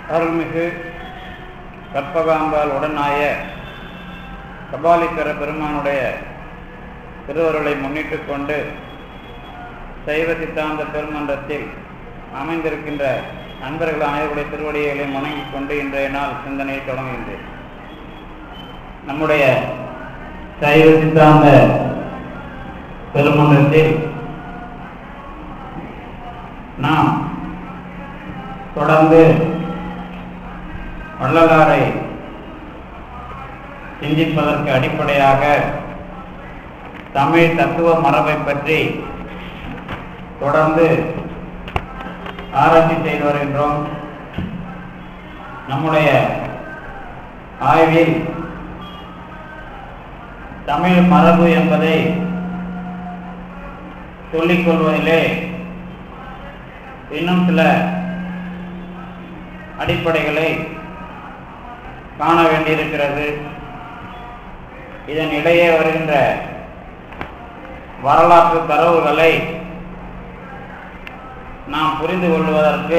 அருள்மிகு கற்பகாம்பாள் உடனாய கபாலீஸ்வர பெருமானுடைய திருவருளை முன்னிட்டு கொண்டு சைவ சித்தாந்த பெருமன்றத்தில் அமைந்திருக்கின்ற நண்பர்கள் அனைவருடைய திருவடிகளையும் வணங்கிக் கொண்டு இன்றைய நாள் சிந்தனையை தொடங்குகின்றேன் நம்முடைய சைவ சித்தாந்த பெருமன்றத்தில் நாம் தொடர்ந்து வள்ளலாரை சிந்திப்பதற்கு அடிப்படையாக தமிழ் தத்துவ மரபை பற்றி தொடர்ந்து ஆராய்ச்சி செய்து வருகின்றோம் நம்முடைய ஆய்வில் தமிழ் மரபு என்பதை சொல்லிக் கொள்வதிலே இன்னும் சில அடிப்படைகளை காண வேண்டியிருக்கிறது இதன் இடையே வருகின்ற வரலாற்று தரவுகளை நாம் புரிந்து கொள்வதற்கு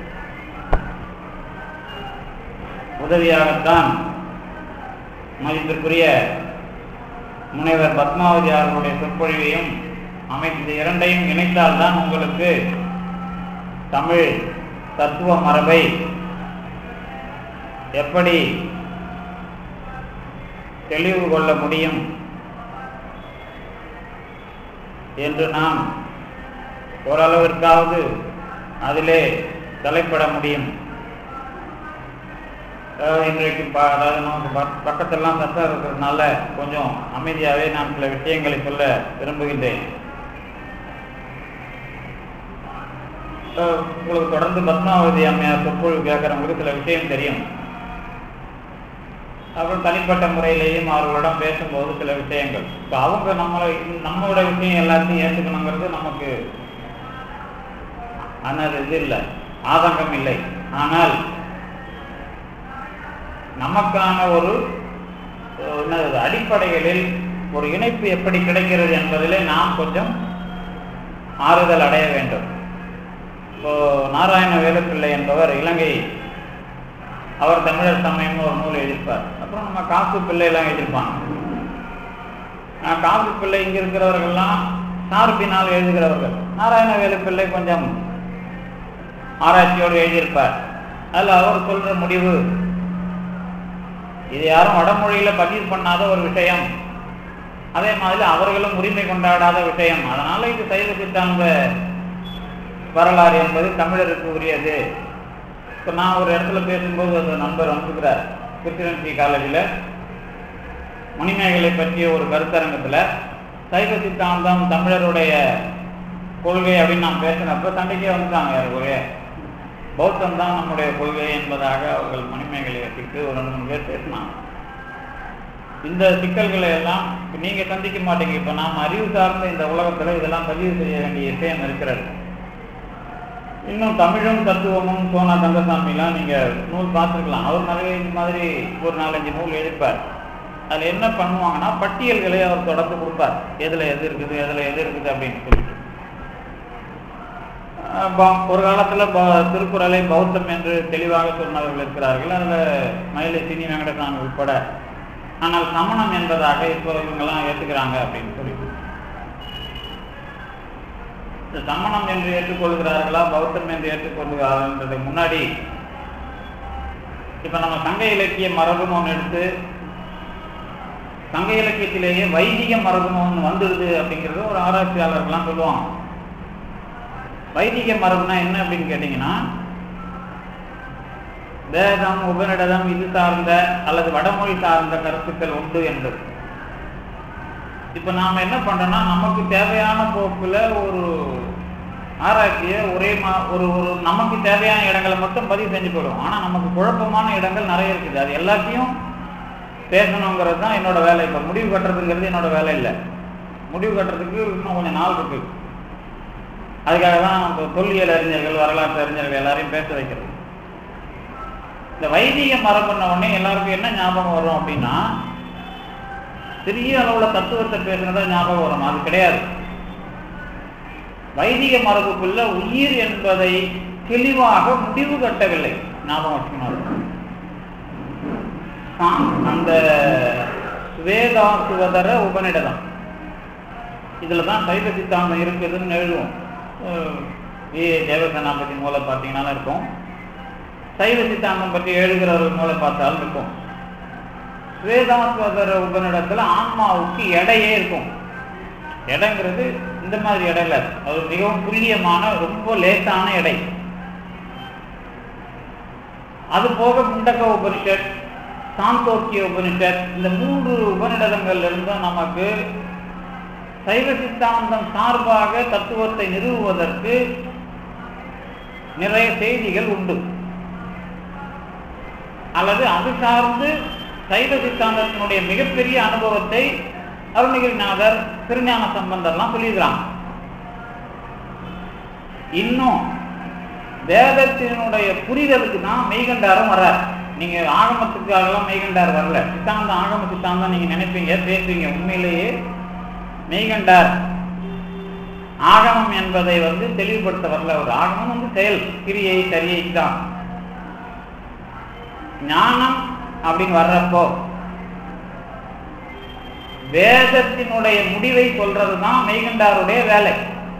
உதவியாகத்தான் மதிப்பிற்குரிய முனைவர் பத்மாவதி அவர்களுடைய சொற்பொழிவையும் அமைத்து இரண்டையும் இணைத்தால்தான் உங்களுக்கு தமிழ் தத்துவ மரபை எப்படி தெளிவு கொள்ள முடியும் என்று நாம் ஓரளவிற்காவது அதிலே தலைப்பட முடியும் அதாவது இன்றைக்கு ப அதாவது நமக்கு பக் பக்கத்தெல்லாம் சத்தம் இருக்கிறதுனால கொஞ்சம் அமைதியாகவே நான் சில விஷயங்களை சொல்ல விரும்புகின்றேன் உங்களுக்கு தொடர்ந்து பத்மாவதி அம்மையார் சொற்பொழிவு கேட்குறவங்களுக்கு சில விஷயம் தெரியும் அப்புறம் தனிப்பட்ட முறையிலேயும் அவர்களிடம் பேசும்போது சில விஷயங்கள் இப்போ அவங்க நம்மளை நம்மளோட விஷயம் எல்லாத்தையும் ஏற்றுக்கணுங்கிறது நமக்கு ஆனால் இது இல்லை ஆதங்கம் இல்லை ஆனால் நமக்கான ஒரு என்னது அடிப்படைகளில் ஒரு இணைப்பு எப்படி கிடைக்கிறது என்பதிலே நாம் கொஞ்சம் ஆறுதல் அடைய வேண்டும் இப்போ நாராயண வேலுப்பிள்ளை என்பவர் இலங்கை அவர் தமிழர் சமயம்னு ஒரு நூல் எழுதியிருப்பார் அப்புறம் நம்ம காசு பிள்ளை எல்லாம் எழுதியிருப்பாங்க காசு பிள்ளை இங்க இருக்கிறவர்கள்லாம் சார்பினால் எழுதுகிறவர்கள் நாராயண வேலுப்பிள்ளை கொஞ்சம் ஆராய்ச்சியோடு எழுதியிருப்பார் அதில் அவர் சொல்ற முடிவு இது யாரும் வடமொழியில பதிவு பண்ணாத ஒரு விஷயம் அதே மாதிரி அவர்களும் உரிமை கொண்டாடாத விஷயம் அதனால இது சைவ சித்தாந்த வரலாறு என்பது தமிழருக்கு உரியது இப்போ நான் ஒரு இடத்துல பேசும்போது அந்த நண்பர் வந்துக்கிறார் கிருஷ்ணன்சி காலேஜில் மணிமேகலை பற்றிய ஒரு கருத்தரங்கத்தில் சைவ சித்தாந்தம் தமிழருடைய கொள்கை அப்படின்னு நான் பேசினப்ப சண்டைக்கே வந்துட்டாங்க ஒரே பௌத்தம் தான் நம்முடைய கொள்கை என்பதாக அவர்கள் மணிமேகலை வச்சுக்கிட்டு ஒரு ரெண்டு மூணு பேர் பேசினாங்க இந்த சிக்கல்களை எல்லாம் நீங்க சந்திக்க மாட்டீங்க இப்ப நாம் அறிவு சார்ந்த இந்த உலகத்துல இதெல்லாம் பதிவு செய்ய வேண்டிய விஷயம் இருக்கிறது இன்னும் தமிழும் தத்துவமும் சோனா கந்தசாமிலாம் நீங்க நூல் பார்த்துருக்கலாம் அவர் நிறைய இந்த மாதிரி ஒரு நாலஞ்சு நூல் எழுப்பார் அதுல என்ன பண்ணுவாங்கன்னா பட்டியல்களை அவர் தொடர்ந்து கொடுப்பார் எதுல எது இருக்குது எதுல எது இருக்குது அப்படின்னு சொல்லிட்டு ஒரு காலத்துல திருக்குறளை பௌத்தம் என்று தெளிவாக சொன்னவர்கள் இருக்கிறார்கள் அதுல மயிலை சினி வெங்கடசாமி உட்பட ஆனால் சமணம் என்பதாக இப்போ இவங்கெல்லாம் ஏற்றுக்கிறாங்க அப்படின்னு சொல்லிட்டு இந்த சமணம் என்று ஏற்றுக்கொள்கிறார்களா பௌத்தம் என்று ஏற்றுக்கொள்கிறார்கள்ன்றது முன்னாடி இப்ப நம்ம சங்க இலக்கிய மரபுன்னு ஒன்று எடுத்து சங்க இலக்கியத்திலேயே வைதிக மரபுன்னு ஒன்று வந்துடுது அப்படிங்கிறது ஒரு ஆராய்ச்சியாளர்கள்லாம் சொல்லுவாங்க வைதிக மரபுனா என்ன அப்படின்னு கேட்டீங்கன்னா வேதம் உபநிடதம் இது சார்ந்த அல்லது வடமொழி சார்ந்த கருத்துக்கள் உண்டு என்பது இப்ப நாம என்ன பண்றோம்னா நமக்கு தேவையான போக்குல ஒரு ஆராய்ச்சியை ஒரே மா ஒரு ஒரு நமக்கு தேவையான இடங்களை மட்டும் பதிவு செஞ்சு போயிடுவோம் ஆனா நமக்கு குழப்பமான இடங்கள் நிறைய இருக்குது அது எல்லாத்தையும் பேசணுங்கிறது தான் என்னோட வேலை இப்ப முடிவு கட்டுறதுங்கிறது என்னோட வேலை இல்லை முடிவு கட்டுறதுக்கு இன்னும் கொஞ்சம் நாள் இருக்கு அதுக்காக தான் தொல்லியல் அறிஞர்கள் வரலாற்று அறிஞர்கள் எல்லாரையும் பேச வைக்கிறது இந்த வைதிக மரபுன்ன உடனே எல்லாருக்கும் என்ன ஞாபகம் வரும் அப்படின்னா பெரிய அளவுல தத்துவத்தை பேசுனதா ஞாபகம் வரும் அது கிடையாது வைதிக மரபுக்குள்ள உயிர் என்பதை தெளிவாக முடிவு கட்டவில்லை ஞாபகம் வச்சுக்கணும் அது. சாம்- அந்த ஸ்வேதாசுவதர உபநிடதம் இதுல தான் சைவ சித்தாந்தம் இருக்குதுன்னு எழுதுவோம் அஹ் வி தேவசேனாபதி மூலம் பார்த்தீங்கன்னா இருக்கும் சைவ சித்தாந்தம் பற்றி எழுதுகிறவர்கள் மூலம் பார்த்தாலும் இருக்கும் ஸ்வேதாசுவதர உபநிடத்துல ஆன்மாவுக்கு எடையே இருக்கும் எடைங்கிறது இந்த மாதிரி எடை இல்லை அது மிகவும் துல்லியமான ரொம்ப லேசான எடை அது போக முண்டக்க உபனிஷத் சாந்தோக்கிய உபனிஷத் இந்த மூன்று உபநிடதங்கள்ல இருந்தும் நமக்கு சைவ சித்தாந்தம் சார்பாக தத்துவத்தை நிறுவுவதற்கு நிறைய செய்திகள் உண்டு அல்லது அது சார்ந்து சைவ சித்தாந்தத்தினுடைய மிகப்பெரிய அனுபவத்தை அருணகிரிநாதர் திருஞான சம்பந்தர்லாம் சொல்லியிருக்கிறாங்க இன்னும் வேதத்தினுடைய புரிதலுக்கு தான் மெய்கண்டாரும் வர்றார் நீங்க ஆகமத்துக்காகலாம் மெய்கண்டார் வரல சித்தாந்தம் ஆகம சித்தாந்தம் நீங்க நினைப்பீங்க பேசுவீங்க உண்மையிலேயே மெய்கண்டார் ஆகமம் என்பதை வந்து தெளிவுபடுத்த வரல ஒரு ஆகமம் வந்து செயல் கிரியை சரியை தான் ஞானம் அப்படின்னு வர்றப்போ வேதத்தினுடைய முடிவை சொல்றதுதான் மெய்கண்டாருடைய வேலை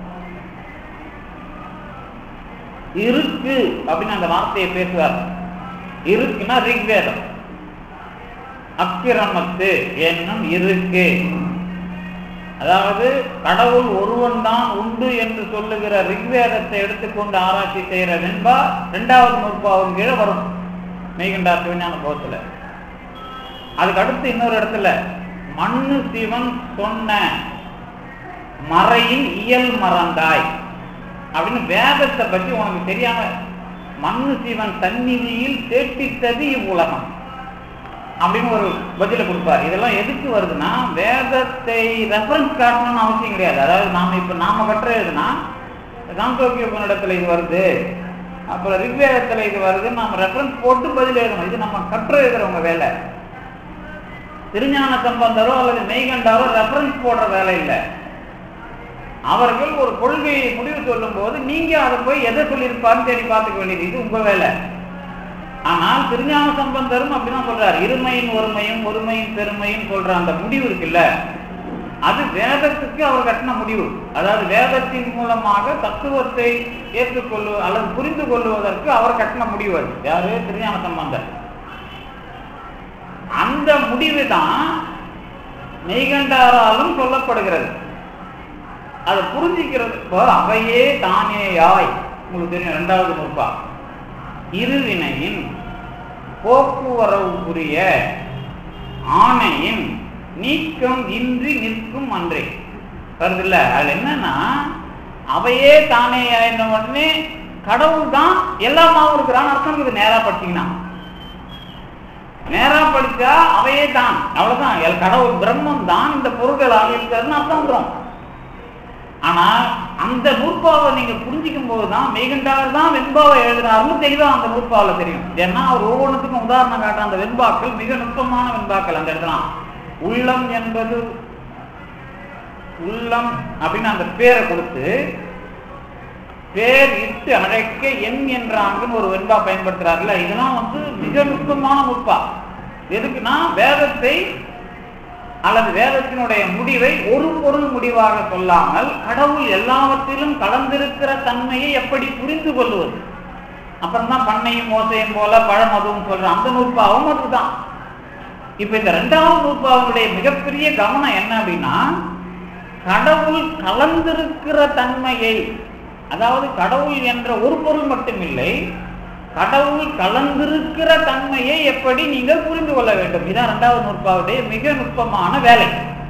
இருக்கு அப்படின்னு அந்த வார்த்தையை பேசுவார் இருக்குன்னா ரிக்வேதம் அக்கிரமத்து என்னும் இருக்கு அதாவது கடவுள் ஒருவன் தான் உண்டு என்று சொல்லுகிற ரிக்வேதத்தை எடுத்துக்கொண்டு ஆராய்ச்சி செய்யற வெண்பா இரண்டாவது நூற்பாவின் கீழே வரும் மெய்கண்டார் சிவஞான போகத்துல அதுக்கு அடுத்து இன்னொரு இடத்துல மண்ணு சிவன் சொன்ன மறையில் இயல் மறந்தாய் அப்படின்னு வேதத்தை பற்றி உனக்கு தெரியாம மண்ணு சிவன் சந்நிதியில் தேட்டித்தது இவ்வுலகம் அப்படின்னு ஒரு பதில கொடுப்பார் இதெல்லாம் எதுக்கு வருதுன்னா வேதத்தை ரெஃபரன்ஸ் காட்டணும்னு அவசியம் கிடையாது அதாவது நாம இப்ப நாம கட்டுறதுன்னா சாந்தோக்கிய உபநிடத்துல இது வருது அப்புறம் ரிக்வேதத்துல இது வருது நாம ரெஃபரன்ஸ் போட்டு பதில் எழுதணும் இது நம்ம கற்று எழுதுறவங்க வேலை திருஞான சம்பந்தரோ அல்லது மெய்கண்டாரோ ரெஃபரன்ஸ் போடுற வேலை இல்லை அவர்கள் ஒரு கொள்கையை முடிவு சொல்லும் போது நீங்க அதை போய் எதை சொல்லியிருப்பான்னு தேடி பார்த்துக்க வேண்டியது இது உங்க வேலை ஆனால் திருஞான சம்பந்தரும் அப்படிதான் சொல்றார் இருமையின் ஒருமையும் ஒருமையின் பெருமையும் சொல்ற அந்த முடிவு இருக்குல்ல அது வேதத்துக்கு அவர் கட்டின முடிவு அதாவது வேதத்தின் மூலமாக தத்துவத்தை ஏற்றுக்கொள்ளு அல்லது புரிந்து கொள்வதற்கு அவர் கட்டின முடிவு அது யாரு திருஞான சம்பந்தர் அந்த முடிவு தான் மெய்கண்டாராலும் சொல்லப்படுகிறது அதை புரிஞ்சிக்கிறது இப்போ அவையே தானேயாய் உங்களுக்கு தெரியும் இரண்டாவது நூற்பா இருவினையின் போக்குவரவுக்குரிய ஆணையின் நீக்கம் இன்றி நிற்கும் அன்றே வருதுல்ல அதுல என்னன்னா அவையே தானே என்ன உடனே கடவுள் தான் எல்லாமாவும் இருக்கிறான்னு அர்த்தம் இது நேரா படிச்சீங்கன்னா நேரா படிச்சா அவையே தான் அவ்வளவுதான் எல் கடவுள் பிரம்மம் தான் இந்த பொருள்களாக இருக்கிறதுன்னு அர்த்தம் வந்துடும் ஆனா அந்த நூற்பாவை நீங்க புரிஞ்சிக்கும் போதுதான் மெய்கண்டார் தான் வெண்பாவை எழுதினாருன்னு தெளிவா அந்த நூற்பாவில தெரியும் ஏன்னா அவர் ஒவ்வொன்றுத்துக்கும் உதாரணம் காட்ட அந்த வெண்பாக்கள் மிக நுட்பமான வெண்பாக்கள் அந்த இடத்துல உள்ளம் என்பது உள்ளம் அப்படின்னு அந்த பேரை கொடுத்து பேர் இட்டு அழைக்க எண் என்றாங்கன்னு ஒரு வெண்பா பயன்படுத்துறாருல இதெல்லாம் வந்து மிக நுட்பமான நுட்பா எதுக்குன்னா வேதத்தை அல்லது வேதத்தினுடைய முடிவை ஒரு பொருள் முடிவாக சொல்லாமல் கடவுள் எல்லாவற்றிலும் கலந்திருக்கிற தன்மையை எப்படி புரிந்து கொள்வது அப்புறம் தான் பண்ணையும் மோசையும் போல பழம் அதுவும் சொல்ற அந்த நூற்பாவும் அதுதான் இப்ப இந்த ரெண்டாவது நூற்பாவுடைய மிகப்பெரிய கவனம் என்ன அப்படின்னா கடவுள் கலந்திருக்கிற தன்மையை அதாவது கடவுள் என்ற ஒரு பொருள் மட்டுமில்லை கடவுள் கலந்திருக்கிற தன்மையை எப்படி நீங்கள் புரிந்து கொள்ள வேண்டும் இதான் இரண்டாவது நூற்பாவுடைய மிக நுட்பமான வேலை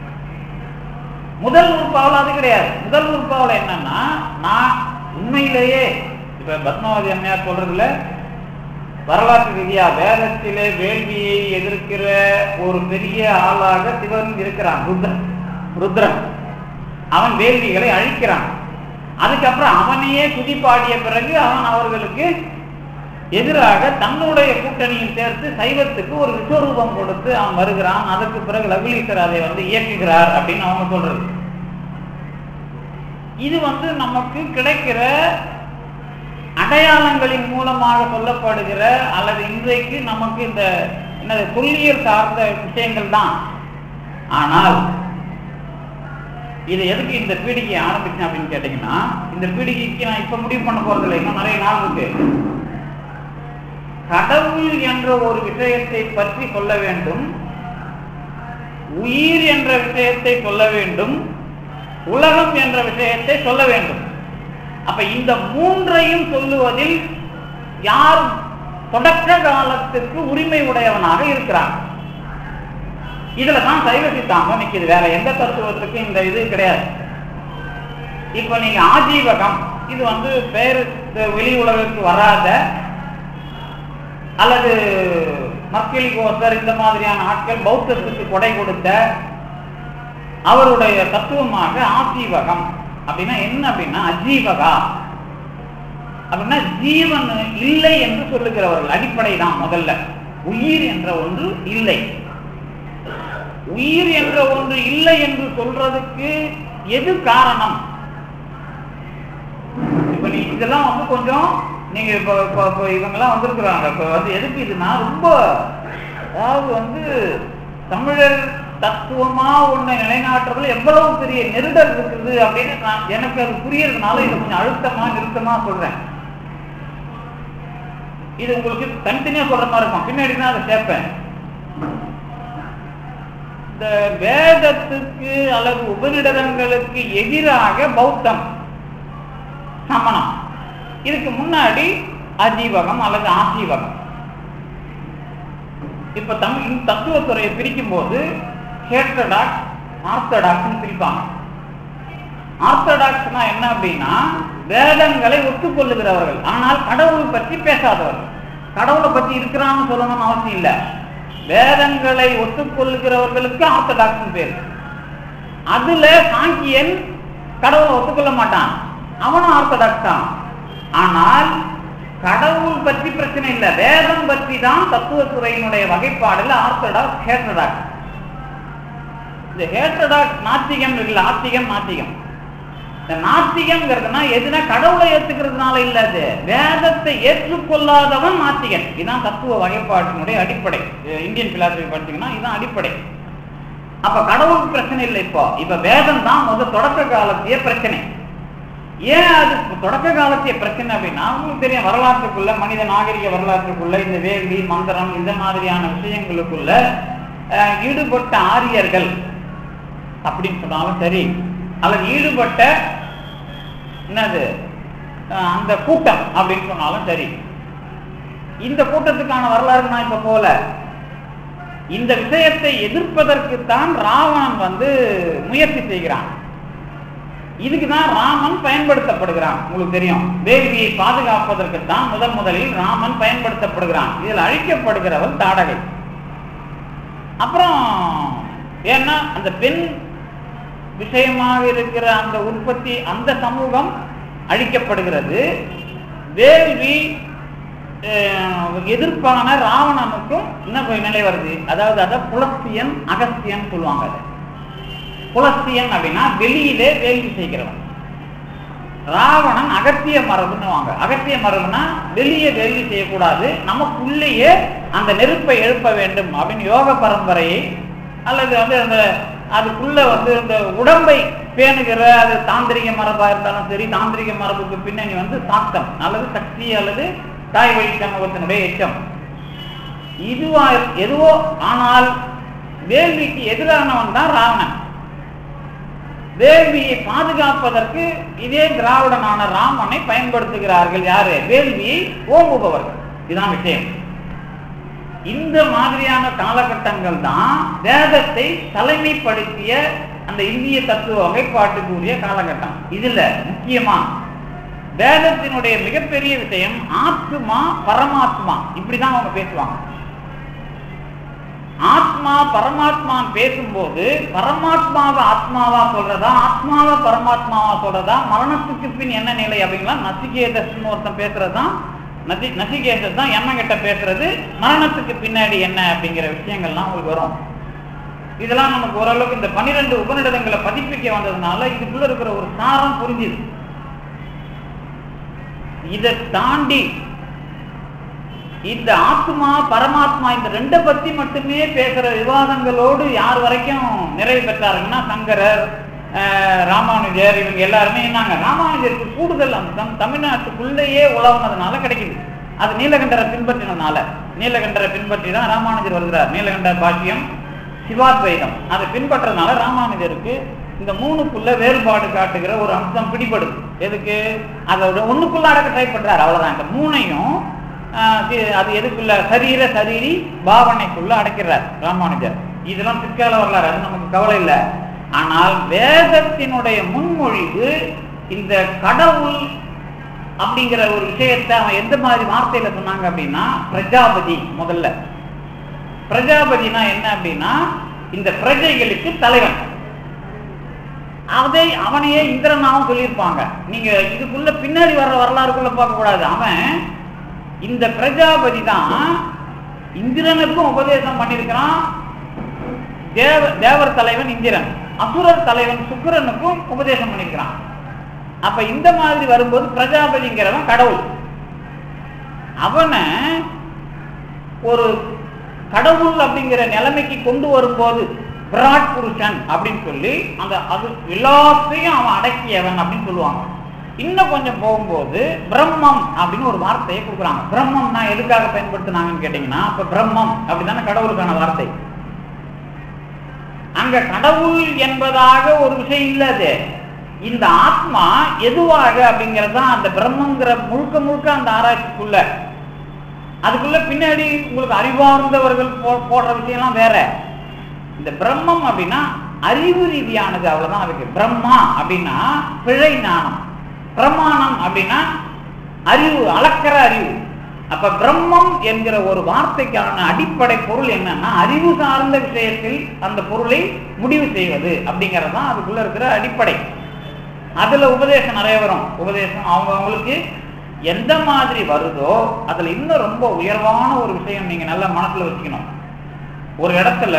முதல் நூற்பாவில் அது கிடையாது முதல் நூற்பாவில் என்னன்னா நான் உண்மையிலேயே இப்ப பத்மாவதி அம்மையார் சொல்றதுல வரலாற்று ரீதியா வேதத்திலே வேள்வியை எதிர்க்கிற ஒரு பெரிய ஆளாக சிவன் இருக்கிறான் ருத்ரன் ருத்ரன் அவன் வேள்விகளை அழிக்கிறான் அதுக்கப்புறம் அவனையே துதி பாடிய பிறகு அவன் அவர்களுக்கு எதிராக தன்னுடைய கூட்டணியில் சேர்த்து சைவத்துக்கு ஒரு விஸ்வரூபம் கொடுத்து அவன் வருகிறான் அதற்கு பிறகு லகுலீசர் அதை வந்து இயக்குகிறார் அப்படின்னு அவங்க சொல்றது இது வந்து நமக்கு கிடைக்கிற அடையாளங்களின் மூலமாக சொல்லப்படுகிற அல்லது இன்றைக்கு நமக்கு இந்த என்னது தொல்லியல் சார்ந்த விஷயங்கள் தான் ஆனால் இது எதுக்கு இந்த பீடிகை ஆரம்பிச்சேன் அப்படின்னு கேட்டீங்கன்னா இந்த பீடிகைக்கு நான் இப்ப முடிவு பண்ண போறது இல்லை இன்னும் நிறைய நாள் இருக்கு கடவுள் என்ற ஒரு விஷயத்தை பற்றி சொல்ல வேண்டும் உயிர் என்ற விஷயத்தை சொல்ல வேண்டும் உலகம் என்ற விஷயத்தை சொல்ல வேண்டும் அப்ப இந்த மூன்றையும் சொல்லுவதில் யார் தொடக்க காலத்துக்கு உரிமை உடையவனாக இருக்கிறான் இதுல தான் சைவ சித்தாந்தம் நிக்குது வேற எந்த தத்துவத்துக்கு இந்த இது கிடையாது இப்ப நீங்க ஆஜீவகம் இது வந்து பேரு வெளி உலகிற்கு வராத அல்லது மக்கள் கோசர் இந்த மாதிரியான ஆட்கள் பௌத்தத்துக்கு கொடை கொடுத்த அவருடைய தத்துவமாக ஆசீவகம் அப்படின்னா என்ன அப்படின்னா அஜீவகா அப்படின்னா ஜீவன் இல்லை என்று சொல்லுகிறவர்கள் அடிப்படை தான் முதல்ல உயிர் என்ற ஒன்று இல்லை உயிர் என்ற ஒன்று இல்லை என்று சொல்றதுக்கு எது காரணம் இப்ப நீ இதெல்லாம் வந்து கொஞ்சம் நீங்க இப்ப இப்ப இப்ப இவங்கெல்லாம் வந்திருக்கிறாங்க இப்ப வந்து எதுக்கு இதுனா ரொம்ப அதாவது வந்து தமிழர் தத்துவமா ஒண்ணை நிலைநாட்டுறதுல எவ்வளவு பெரிய நெருடல் இருக்குது அப்படின்னு நான் எனக்கு அது புரியறதுனால இதை கொஞ்சம் அழுத்தமா நிறுத்தமா சொல்றேன் இது உங்களுக்கு தனித்தனியா சொல்ற மாதிரி இருக்கும் பின்னாடி தான் அதை சேர்ப்பேன் இந்த வேதத்துக்கு அல்லது உபநிடதங்களுக்கு எதிராக பௌத்தம் சமணம் இதுக்கு முன்னாடி அஜீவகம் அல்லது ஆசீவகம் இப்ப தமிழ் தத்துவத்துறையை பிரிக்கும் போது ஹேட்ரடாக்ஸ் ஆர்த்தடாக்ஸ் பிரிப்பாங்க ஆர்த்தடாக்ஸ்னா என்ன அப்படின்னா வேதங்களை ஒத்துக்கொள்ளுகிறவர்கள் ஆனால் கடவுள் பற்றி பேசாதவர்கள் கடவுளை பற்றி இருக்கிறான்னு சொல்லணும்னு அவசியம் இல்லை வேதங்களை ஒத்துக்கொள்ளுகிறவர்களுக்கு ஆர்த்தடாக்ஸ் பேர் அதுல சாங்கியன் கடவுளை ஒத்துக்கொள்ள மாட்டான் அவனும் ஆர்த்தடாக்ஸ் தான் ஆனால் கடவுள் பற்றி பிரச்சனை இல்லை வேதம் பற்றி தான் தத்துவத்துறையினுடைய வகைப்பாடுல ஆர்த்தடாக்ஸ் ஹேட்ரடாக்ஸ் இந்த ஹேட்ரடாக்ஸ் நாத்திகம் இருக்குல்ல ஆத்திகம் நாத்திகம் இந்த நாத்திகம்ங்கிறதுனா எதுனா கடவுளை ஏத்துக்கிறதுனால இல்ல அது வேதத்தை ஏற்றுக்கொள்ளாதவன் நாத்திகன் இதுதான் தத்துவ வகைப்பாட்டினுடைய அடிப்படை இந்தியன் பிலாசபி படிச்சீங்கன்னா இதுதான் அடிப்படை அப்ப கடவுளுக்கு பிரச்சனை இல்லை இப்போ இப்ப வேதம் தான் முதல் தொடக்க காலத்திய பிரச்சனை ஏன் அது தொடக்க காலத்திய பிரச்சனை அப்படின்னா உங்களுக்கு தெரியும் வரலாற்றுக்குள்ள மனித நாகரிக வரலாற்றுக்குள்ள இந்த வேள்வி மந்திரம் இந்த மாதிரியான விஷயங்களுக்குள்ள ஈடுபட்ட ஆரியர்கள் அப்படின்னு சொன்னாலும் சரி அல்லது ஈடுபட்ட என்னது அந்த கூட்டம் அப்படின்னு சொன்னாலும் சரி இந்த கூட்டத்துக்கான வரலாறு நான் இப்ப போல இந்த விஷயத்தை எதிர்ப்பதற்குத்தான் ராவணன் வந்து முயற்சி செய்கிறான் இதுக்குதான் ராமன் பயன்படுத்தப்படுகிறான் உங்களுக்கு தெரியும் வேள்வியை பாதுகாப்பதற்குத்தான் முதன் முதலில் ராமன் பயன்படுத்தப்படுகிறான் இதில் அழிக்கப்படுகிறவன் தாடகை அப்புறம் ஏன்னா அந்த பெண் விஷயமாக இருக்கிற அந்த உற்பத்தி அந்த சமூகம் அழிக்கப்படுகிறது வேள்வி எதிர்ப்பான ராவணனுக்கும் என்ன நிலை வருது அதாவது அதை புலஸ்தியன் அகஸ்தியன் சொல்லுவாங்க அதை புலஸ்தியன் அப்படின்னா வெளியிலே வேள்வி செய்கிறவன் ராவணன் அகத்திய மரபுன்னு வாங்க அகத்திய மரபுனா வெளியே வேள்வி செய்யக்கூடாது நமக்குள்ளேயே அந்த நெருப்பை எழுப்ப வேண்டும் அப்படின்னு யோக பரம்பரையை அல்லது வந்து அந்த அதுக்குள்ள வந்து இந்த உடம்பை பேணுகிற அது தாந்திரிக மரபா இருந்தாலும் சரி தாந்திரிக மரபுக்கு பின்னணி வந்து சாத்தம் அல்லது சக்தி அல்லது தாய் வழி சமூகத்தினுடைய எச்சம் இதுவா எதுவோ ஆனால் வேள்விக்கு எதிரானவன் தான் ராவணன் வேள்வியை பாதுகாப்பதற்கு இதே திராவிடனான ராமனை பயன்படுத்துகிறார்கள் யாரு வேள்வியை ஓம்புபவர்கள் இதுதான் விஷயம் இந்த மாதிரியான காலகட்டங்கள் தான் வேதத்தை தலைமைப்படுத்திய அந்த இந்திய தத்துவ வகைப்பாட்டுக்குரிய காலகட்டம் இதுல முக்கியமா வேதத்தினுடைய மிகப்பெரிய விஷயம் ஆத்மா பரமாத்மா இப்படிதான் அவங்க பேசுவாங்க ஆத்மா பரமாத்மான்னு பேசும்போது பரமாத்மாவை ஆத்மாவா சொல்றதா ஆத்மாவை பரமாத்மாவா சொல்றதா மரணத்துக்கு பின் என்ன நிலை அப்படிங்களா நசிகேதஸ்னு ஒருத்தன் பேசுறதுதான் நசி நசிகேதஸ் தான் எண்ணங்கிட்ட பேசுறது மரணத்துக்கு பின்னாடி என்ன அப்படிங்கிற விஷயங்கள்லாம் உங்களுக்கு வரும் இதெல்லாம் நமக்கு ஓரளவுக்கு இந்த பன்னிரெண்டு உபநிடதங்களை பதிப்பிக்க வந்ததுனால இதுக்குள்ள இருக்கிற ஒரு சாரம் புரிஞ்சுது இதை தாண்டி இந்த ஆத்மா பரமாத்மா இந்த ரெண்டை பத்தி மட்டுமே பேசுற விவாதங்களோடு யார் வரைக்கும் நிறைவு பெற்றாருங்கன்னா சங்கரர் அஹ், ராமானுஜர் இவங்க எல்லாருமே என்னங்க ராமானுஜருக்கு கூடுதல் அந்த தம் தமிழ்நாட்டுக்குள்ளேயே உழவுனதுனால கிடைக்குது அது நீலகண்டரை பின்பற்றினதுனால நீலகண்டரை பின்பற்றி தான் ராமானுஜர் வருகிறார் நீலகண்ட பாஷ்யம் சிவாத்வைதம் அதை பின்பற்றதுனால ராமானுஜருக்கு இந்த மூணுக்குள்ள வேறுபாடு காட்டுகிற ஒரு அம்சம் பிடிபடுது எதுக்கு அதோட ஒண்ணுக்குள்ள அடக்க ட்ரை பண்றாரு அவ்வளவுதான் இந்த மூணையும் ஆஹ், தி- அது எதுக்குள்ள சரீர சரீரி பாவனைக்குள்ள அடைக்கிறார் ராமானுஜர் இதெல்லாம் பிற்கால வரலாறு அது நமக்கு கவலை இல்லை ஆனால் வேதத்தினுடைய முன்மொழிவு இந்த கடவுள் அப்படிங்கிற ஒரு விஷயத்தை அவன் எந்த மாதிரி வார்த்தையில சொன்னாங்க அப்படின்னா பிரஜாபதி முதல்ல பிரஜாபதினா என்ன அப்படின்னா இந்த பிரஜைகளுக்கு தலைவன் அதை அவனையே இந்திரனாவும் சொல்லியிருப்பாங்க நீங்க இதுக்குள்ள பின்னாடி வர்ற வரலாறுக்குள்ள பார்க்க கூடாது அவன் இந்த பிரஜாபதி தான் இந்திரனுக்கும் உபதேசம் பண்ணியிருக்கிறான் தேவ தேவர் தலைவன் இந்திரன் அசுரர் தலைவன் சுக்கிரனுக்கும் உபதேசம் பண்ணியிருக்கிறான் அப்ப இந்த மாதிரி வரும்போது பிரஜாபதிங்கிறவன் கடவுள் அவனை ஒரு கடவுள் அப்படிங்கிற நிலைமைக்கு கொண்டு வரும்போது விராட் புருஷன் அப்படின்னு சொல்லி அந்த அது எல்லாத்தையும் அவன் அடக்கியவன் அப்படின்னு சொல்லுவாங்க இன்னும் கொஞ்சம் போகும்போது பிரம்மம் அப்படின்னு ஒரு வார்த்தையை கொடுக்குறாங்க பிரம்மம்னா எதுக்காக பயன்படுத்தினாங்கன்னு கேட்டீங்கன்னா அப்ப பிரம்மம் அப்படிதானே கடவுளுக்கான வார்த்தை அங்க கடவுள் என்பதாக ஒரு விஷயம் இல்ல அது இந்த ஆத்மா எதுவாக அப்படிங்கிறது தான் அந்த பிரம்மங்கிற முழுக்க முழுக்க அந்த ஆராய்ச்சிக்குள்ள அதுக்குள்ள பின்னாடி உங்களுக்கு அறிவார்ந்தவர்கள் போ- போடுற விஷயம்லாம் வேற இந்த பிரம்மம் அப்படின்னா அறிவு ரீதியானது அவ்வளவுதான் அதுக்கு பிரம்மா அப்படின்னா பிழை ஞானம் பிரமாணம் அப்படின்னா அறிவு அளக்கிற அறிவு அப்ப பிரம்மம் என்கிற ஒரு வார்த்தைக்கான அடிப்படை பொருள் என்னன்னா அறிவு சார்ந்த விஷயத்தில் அந்த பொருளை முடிவு செய்வது அப்படிங்கிறது தான் அதுக்குள்ள இருக்கிற அடிப்படை அதுல உபதேசம் நிறைய வரும் உபதேசம் அவங்க அவங்களுக்கு எந்த மாதிரி வருதோ அதுல இன்னும் ரொம்ப உயர்வான ஒரு விஷயம் நீங்க நல்லா மனசுல வச்சுக்கணும் ஒரு இடத்துல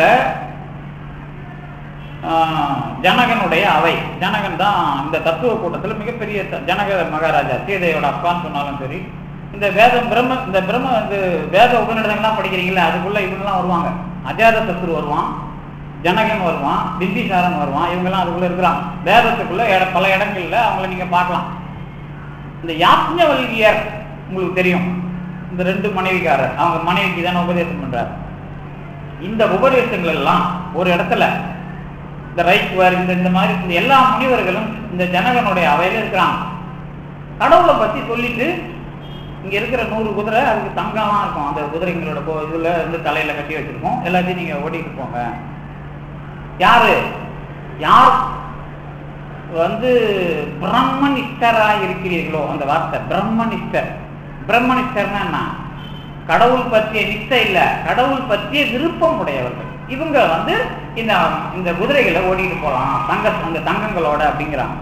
ஆஹ், ஜனகனுடைய அவை ஜனகன் தான் இந்த தத்துவ கூட்டத்துல மிகப்பெரிய த- ஜனக மகாராஜா சீதையோட அப்பான்னு சொன்னாலும் சரி இந்த வேதம் பிரம்ம இந்த பிரம்ம இந்த வேத உபநிடதங்கள்லாம் படிக்கிறீங்களா அதுக்குள்ள இவங்கெல்லாம் வருவாங்க அஜாத சத்ரு வருவான் ஜனகன் வருவான் பிம்பிசாரன் வருவான் இவங்கெல்லாம் அதுக்குள்ள இருக்கிறான் வேதத்துக்குள்ள இட- பல இடங்கள்ல அவங்கள நீங்க பார்க்கலாம் இந்த யாக்ஞவல்கியர் உங்களுக்கு தெரியும் இந்த ரெண்டு மனைவிக்காரர் அவங்க மனைவிக்கு தானே உபதேசம் பண்றார் இந்த உபதேசங்கள் எல்லாம் ஒரு இடத்துல இந்த ரைக்குவர் இந்த இந்த மாதிரி இந்த எல்லா முனிவர்களும் இந்த ஜனகனுடைய அவையில இருக்கிறாங்க கடவுளை பத்தி சொல்லிட்டு இங்க இருக்கிற நூறு குதிரை அதுக்கு தங்கமா இருக்கும் அந்த குதிரைங்களோட கோ- இதுல வந்து தலையில கட்டி வச்சிருக்கோம் எல்லாத்தையும் நீங்க ஓட்டிட்டு போங்க யாரு யார் வந்து பிரம்மனிஷ்டரா இருக்கிறீர்களோ அந்த வார்த்தை பிரம்மனிஷ்டர் பிரம்மனிஷ்டர்னா என்ன கடவுள் பற்றிய நிஷ்டை இல்ல கடவுள் பற்றிய விருப்பம் உடையவர்கள் இவங்க வந்து இந்த இந்த குதிரைகளை ஓடிட்டு போலாம் தங்க அந்த தங்கங்களோட அப்படிங்கிறாங்க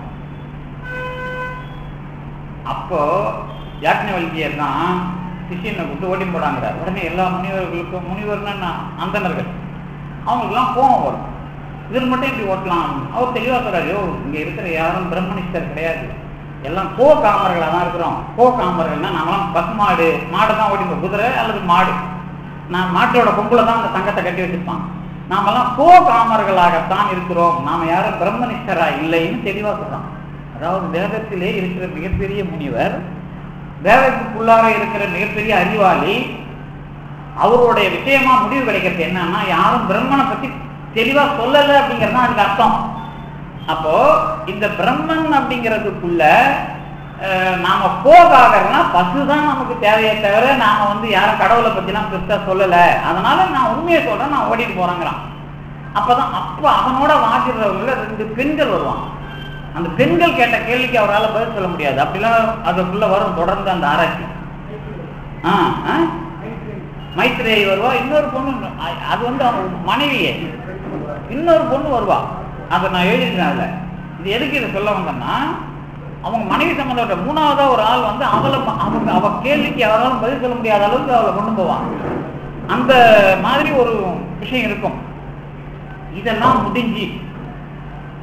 அப்போ யாக்ஞவல்கியர் தான் சிஷியனை கூப்பிட்டு ஓடி போடாங்கிறார் உடனே எல்லா முனிவர்களுக்கும் முனிவர்னா என்ன? அந்தணர்கள் அவங்களுக்குலாம் கோபம் வரும் இவர் மட்டும் இப்படி ஓட்டலாம் அவர் தெளிவா சொல்றாரு "யோ, இங்க இருக்கிற யாரும் பிரம்மனிஷ்டர் கிடையாது எல்லாம் கோ காமர்களா தான் இருக்கிறோம் கோ காமர்கள்னா நாமெல்லாம் பசுமாடு மாடு தான் ஓடி போய் குதிரை அல்லது மாடு நான் மாட்டோட கொம்புல தான் அந்த தங்கத்தை கட்டி வச்சிருப்பான் நாமெல்லாம் கோ காமர்களாகத்தான் இருக்கிறோம் நாம யாரும் பிரம்மனிஷ்டரா இல்லைன்னு தெளிவா சொல்றான் அதாவது வேதத்திலே இருக்கிற மிகப்பெரிய முனிவர் வேதத்துக்குள்ளார இருக்கிற மிகப்பெரிய அறிவாளி அவருடைய விஷயமா முடிவு கிடைக்கிறது என்னன்னா யாரும் பிரம்மனை பத்தி தெளிவா சொல்லல அப்படிங்கிறது தான் அதுக்கு அர்த்தம் அப்போ இந்த பிரம்மன் அப்படிங்கிறதுக்குள்ள அஹ், நாம போகாகனா பசுதான் நமக்கு தேவையே தவிர நாம வந்து யாரும் கடவுளை பத்திலாம் பெருசா சொல்லல அதனால நான் உண்மையை சொல்றேன் நான் ஓடிட்டு போறேங்கிறான் அப்பதான் அப்ப அவனோட வாசிடுறவங்கள ரெண்டு பெண்கள் வருவாங்க அந்த பெண்கள் கேட்ட கேள்விக்கு அவரால் பதில் சொல்ல முடியாது அப்படிலாம் அதுக்குள்ள வரும் தொடர்ந்து அந்த ஆராய்ச்சி ஆ ஆ மைத்ரேயி வருவா இன்னொரு பொண்ணு அ- அது வந்து அவங்க மனைவியே இன்னொரு பொண்ணு வருவா அதை நான் எழுதியிருக்கேன் அதுல இது எதுக்கு இதை சொல்ல வந்தேன்னா அவங்க மனைவி சம்பந்தப்பட்ட மூணாவதா ஒரு ஆள் வந்து அவளை ப- அவங்க அவ கேள்விக்கு யாராலும் பதில் சொல்ல முடியாத அளவுக்கு அவளை கொண்டு போவான் அந்த மாதிரி ஒரு விஷயம் இருக்கும் இதெல்லாம் முடிஞ்சு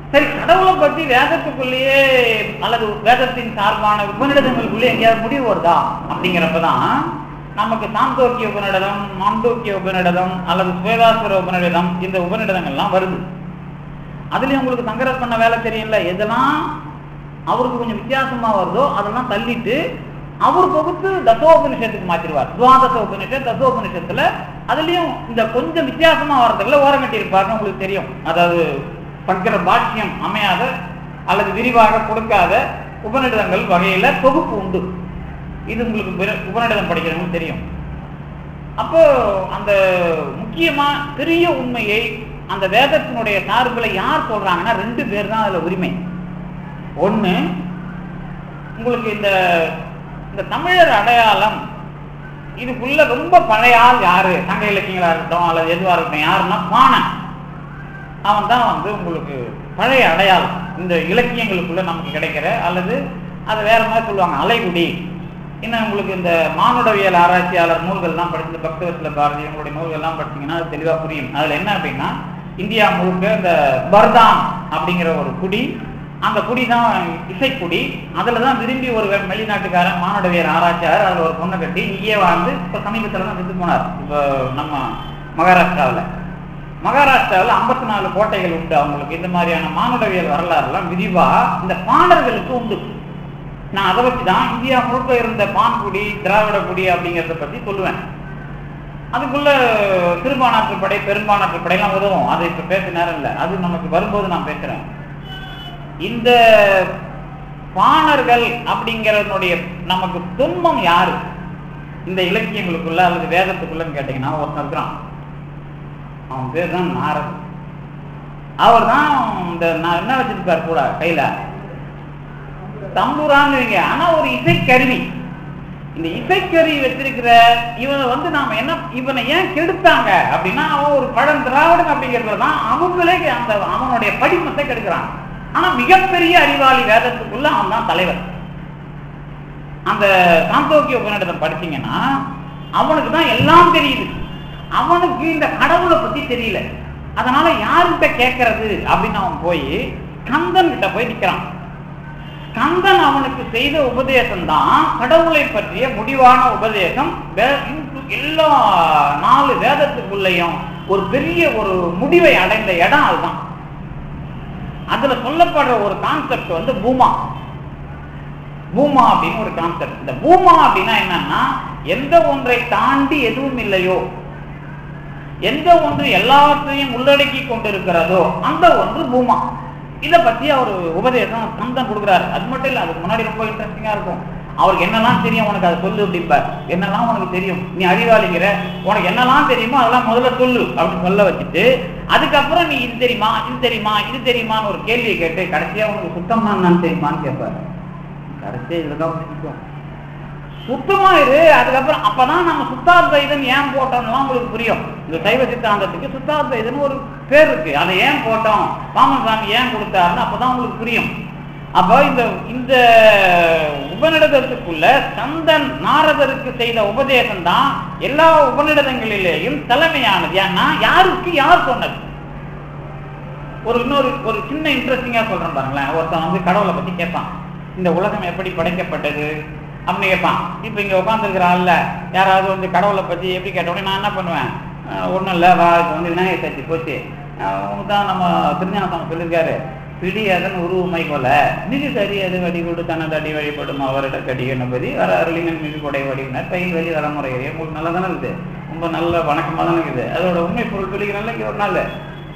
சரி கடவுளை பத்தி வேதத்துக்குள்ளேயே அல்லது வேதத்தின் சார்பான உபநிடதங்களுக்குள்ளே எங்கேயாவது முடிவு வருதா அப்படிங்கிறப்பதான் நமக்கு சாந்தோக்கிய உபநிடதம் மாண்டோக்கிய உபநிடதம் அல்லது சுவேதாசுர உபநிடதம் இந்த உபநிடதங்கள்லாம் வருது அதுலயும் உங்களுக்கு சங்கரர் பண்ண வேலை தெரியல எதெல்லாம் அவருக்கு கொஞ்சம் வித்தியாசமா வருதோ அதெல்லாம் தள்ளிட்டு அவர் தொகுத்து தசோபனிஷத்துக்கு மாத்திருவார் துவாதச உபனிஷத் தசோபனிஷத்துல அதுலயும் இந்த கொஞ்சம் வித்தியாசமா வர்றதுல ஓரம் கட்டியிருப்பாருன்னு உங்களுக்கு தெரியும் அதாவது பங்கிற பாக்கியம் அமையாத அல்லது விரிவாக கொடுக்காத உபநிடதங்கள் வகையில தொகுப்பு உண்டு இது உங்களுக்கு பிற- உபநிடதம் படிக்கிறவங்களுக்கு தெரியும் அப்போ அந்த முக்கியமா பெரிய உண்மையை அந்த வேதத்தினுடைய சார்புல யார் சொல்றாங்கன்னா ரெண்டு பேர் தான் அதுல உரிமை ஒண்ணு உங்களுக்கு இந்த இந்த தமிழர் அடையாளம் இதுக்குள்ள ரொம்ப பழைய ஆள் யாரு சங்க இலக்கியங்களா இருக்கட்டும் அல்லது எதுவா இருக்கட்டும் யாருன்னா பாணன் அவன் தான் வந்து உங்களுக்கு பழைய அடையாளம் இந்த இலக்கியங்களுக்குள்ள நமக்கு கிடைக்கிற அல்லது அதை வேற மாதிரி சொல்லுவாங்க அலைகுடி இன்னும் உங்களுக்கு இந்த மானுடவியல் ஆராய்ச்சியாளர் நூல்கள்லாம் படிச்சு பக்தவத்துல பாரதி உங்களுடைய நூல்கள்லாம் படிச்சீங்கன்னா அது தெளிவா புரியும் அதுல என்ன அப்படின்னா இந்தியா முழுக்க இந்த பர்தான் அப்படிங்கிற ஒரு குடி அந்த குடி தான் இசைக்குடி அதுல தான் விரும்பி ஒரு வெ- வெளிநாட்டுக்காரன் மானுடவியல் ஆராய்ச்சியாளர் அதுல ஒரு பொண்ணை கட்டி இங்கேயே வாழ்ந்து இப்ப சமீபத்துல தான் செத்து போனார் இப்போ நம்ம மகாராஷ்டிராவுல மகாராஷ்டிராவில் ஐம்பத்தி நாலு கோட்டைகள் உண்டு அவங்களுக்கு இந்த மாதிரியான மானுடவியல் வரலாறுலாம் விரிவா இந்த பாணர்களுக்கு உண்டு நான் அதை வச்சு தான் இந்தியா முழுக்க இருந்த பான்குடி திராவிட குடி அப்படிங்கிறத பத்தி சொல்லுவேன் அதுக்குள்ள திருப்பானாற்று படை பெரும்பானாற்று படையெல்லாம் உதவும் அது இப்ப பேச நேரம் இல்லை அது நமக்கு வரும்போது நான் பேசுறேன் இந்த பாணர்கள் அப்படிங்கிறதனுடைய நமக்கு துன்பம் யாரு இந்த இலக்கியங்களுக்குள்ள அல்லது வேதத்துக்குள்ளன்னு கேட்டீங்கன்னா ஒருத்தன் இருக்கிறான் அவன் பேர் தான் நாரத் அவர் தான் இந்த நான் என்ன வச்சிருக்காரு கூட கையில தம்புரான்னு ஆனா ஒரு இசைக்கருவி இந்த இசைக்கருவி வச்சிருக்கிற இவனை வந்து நாம என்ன இவனை ஏன் கெடுத்தாங்க அப்படின்னா அவன் ஒரு பழம் திராவிடன் அப்படிங்கிறதுல தான் அவங்களே அந்த அவனுடைய படிமத்தை கெடுக்கிறான் ஆனா மிகப்பெரிய அறிவாளி வேதத்துக்குள்ள அவன் தான் தலைவர் அந்த சாந்தோக்கிய உபநிடதம் படிச்சீங்கன்னா அவனுக்கு தான் எல்லாம் தெரியுது அவனுக்கு இந்த கடவுளை பத்தி தெரியல அதனால யார்கிட்ட கேட்கறது அப்படின்னு அவன் போய் கந்தன் கிட்ட போய் நிக்கிறான் கந்தன் அவனுக்கு செய்த உபதேசம் தான் கடவுளை பற்றிய முடிவான உபதேசம் வே- இந்த எல்லா நாலு வேதத்துக்குள்ளேயும் ஒரு பெரிய ஒரு முடிவை அடைந்த இடம் அதுதான் அதுல சொல்லப்படுற ஒரு கான்செப்ட் வந்து பூமா பூமா அப்படின்னு ஒரு கான்செப்ட் இந்த பூமா அப்படின்னா என்னன்னா எந்த ஒன்றை தாண்டி எதுவும் இல்லையோ எந்த ஒன்று எல்லாவற்றையும் உள்ளடக்கி கொண்டிருக்கிறதோ அந்த ஒன்று பூமா இத பத்தி அவர் உபதேசம் கந்தன் கொடுக்குறாரு அது மட்டும் இல்ல அதுக்கு முன்னாடி ரொம்ப இன்ட்ரெஸ்டிங்கா இருக்கும் அவருக்கு என்னெல்லாம் தெரியும் உனக்கு அதை சொல்லு அப்படிம்பார் என்னெல்லாம் உனக்கு தெரியும் நீ அறிவாளிங்கிற உனக்கு என்னெல்லாம் தெரியுமோ அதெல்லாம் முதல்ல சொல்லு அப்படின்னு சொல்ல வச்சுட்டு அதுக்கப்புறம் நீ இது தெரியுமா இது தெரியுமா இது தெரியுமான்னு ஒரு கேள்வியை கேட்டு கடைசியா உனக்கு சுத்தமா என்னன்னு தெரியுமான்னு கேட்பாரு கடைசியா இதுலதான் பிடிக்கும் சுத்தமா இரு அதுக்கப்புறம் அப்பதான் நம்ம சுத்தாத்வைதம் ஏன் போட்டோம்லாம் உங்களுக்கு புரியும் இந்த சைவ சித்தாந்தத்துக்கு சுத்தாத்வைதம்னு ஒரு பேர் இருக்கு அதை ஏன் போட்டோம் வாமன் சாமி ஏன் கொடுத்தாருன்னு அப்பதான் உங்களுக்கு புரியும் அப்போ இந்த இந்த உபநிடதத்துக்குள்ள சந்தன் நாரதருக்கு செய்த உபதேசம் தான் எல்லா உபநிடதங்களிலேயும் தலைமையானது ஏன்னா யாருக்கு யார் சொன்னது ஒரு இன்னொரு ஒரு சின்ன இன்ட்ரெஸ்டிங்கா சொல்றேன் பாருங்களேன் ஒருத்தன் வந்து கடவுளை பத்தி கேட்பான் இந்த உலகம் எப்படி படைக்கப்பட்டது அப்படின்னு கேட்பான் இப்போ இங்க உட்காந்துருக்கிற ஆள்ல யாராவது வந்து கடவுளை பத்தி எப்படி கேட்ட உடனே நான் என்ன பண்ணுவேன் ஒன்றும் இல்லை வா இப்போ வந்து விநாயகர் சதுர்த்தி போச்சு அவங்க தான் நம்ம திருஞான சாமி சொல்லியிருக்காரு பிடி அதன் உருவமை போல நிதி சரி அது வடிகொடு தனது அடி வழிபடும் அவரிட கடி என்பதி வர அருளினன் மிகு கொடை வடிவினர் பயில் வெளி தலைமுறை உங்களுக்கு நல்லா தானே இருக்குது ரொம்ப நல்ல வணக்கமாக தானே இருக்குது அதோட உண்மை பொருள் சொல்லிக்கிறனால இங்கே ஒரு நாள்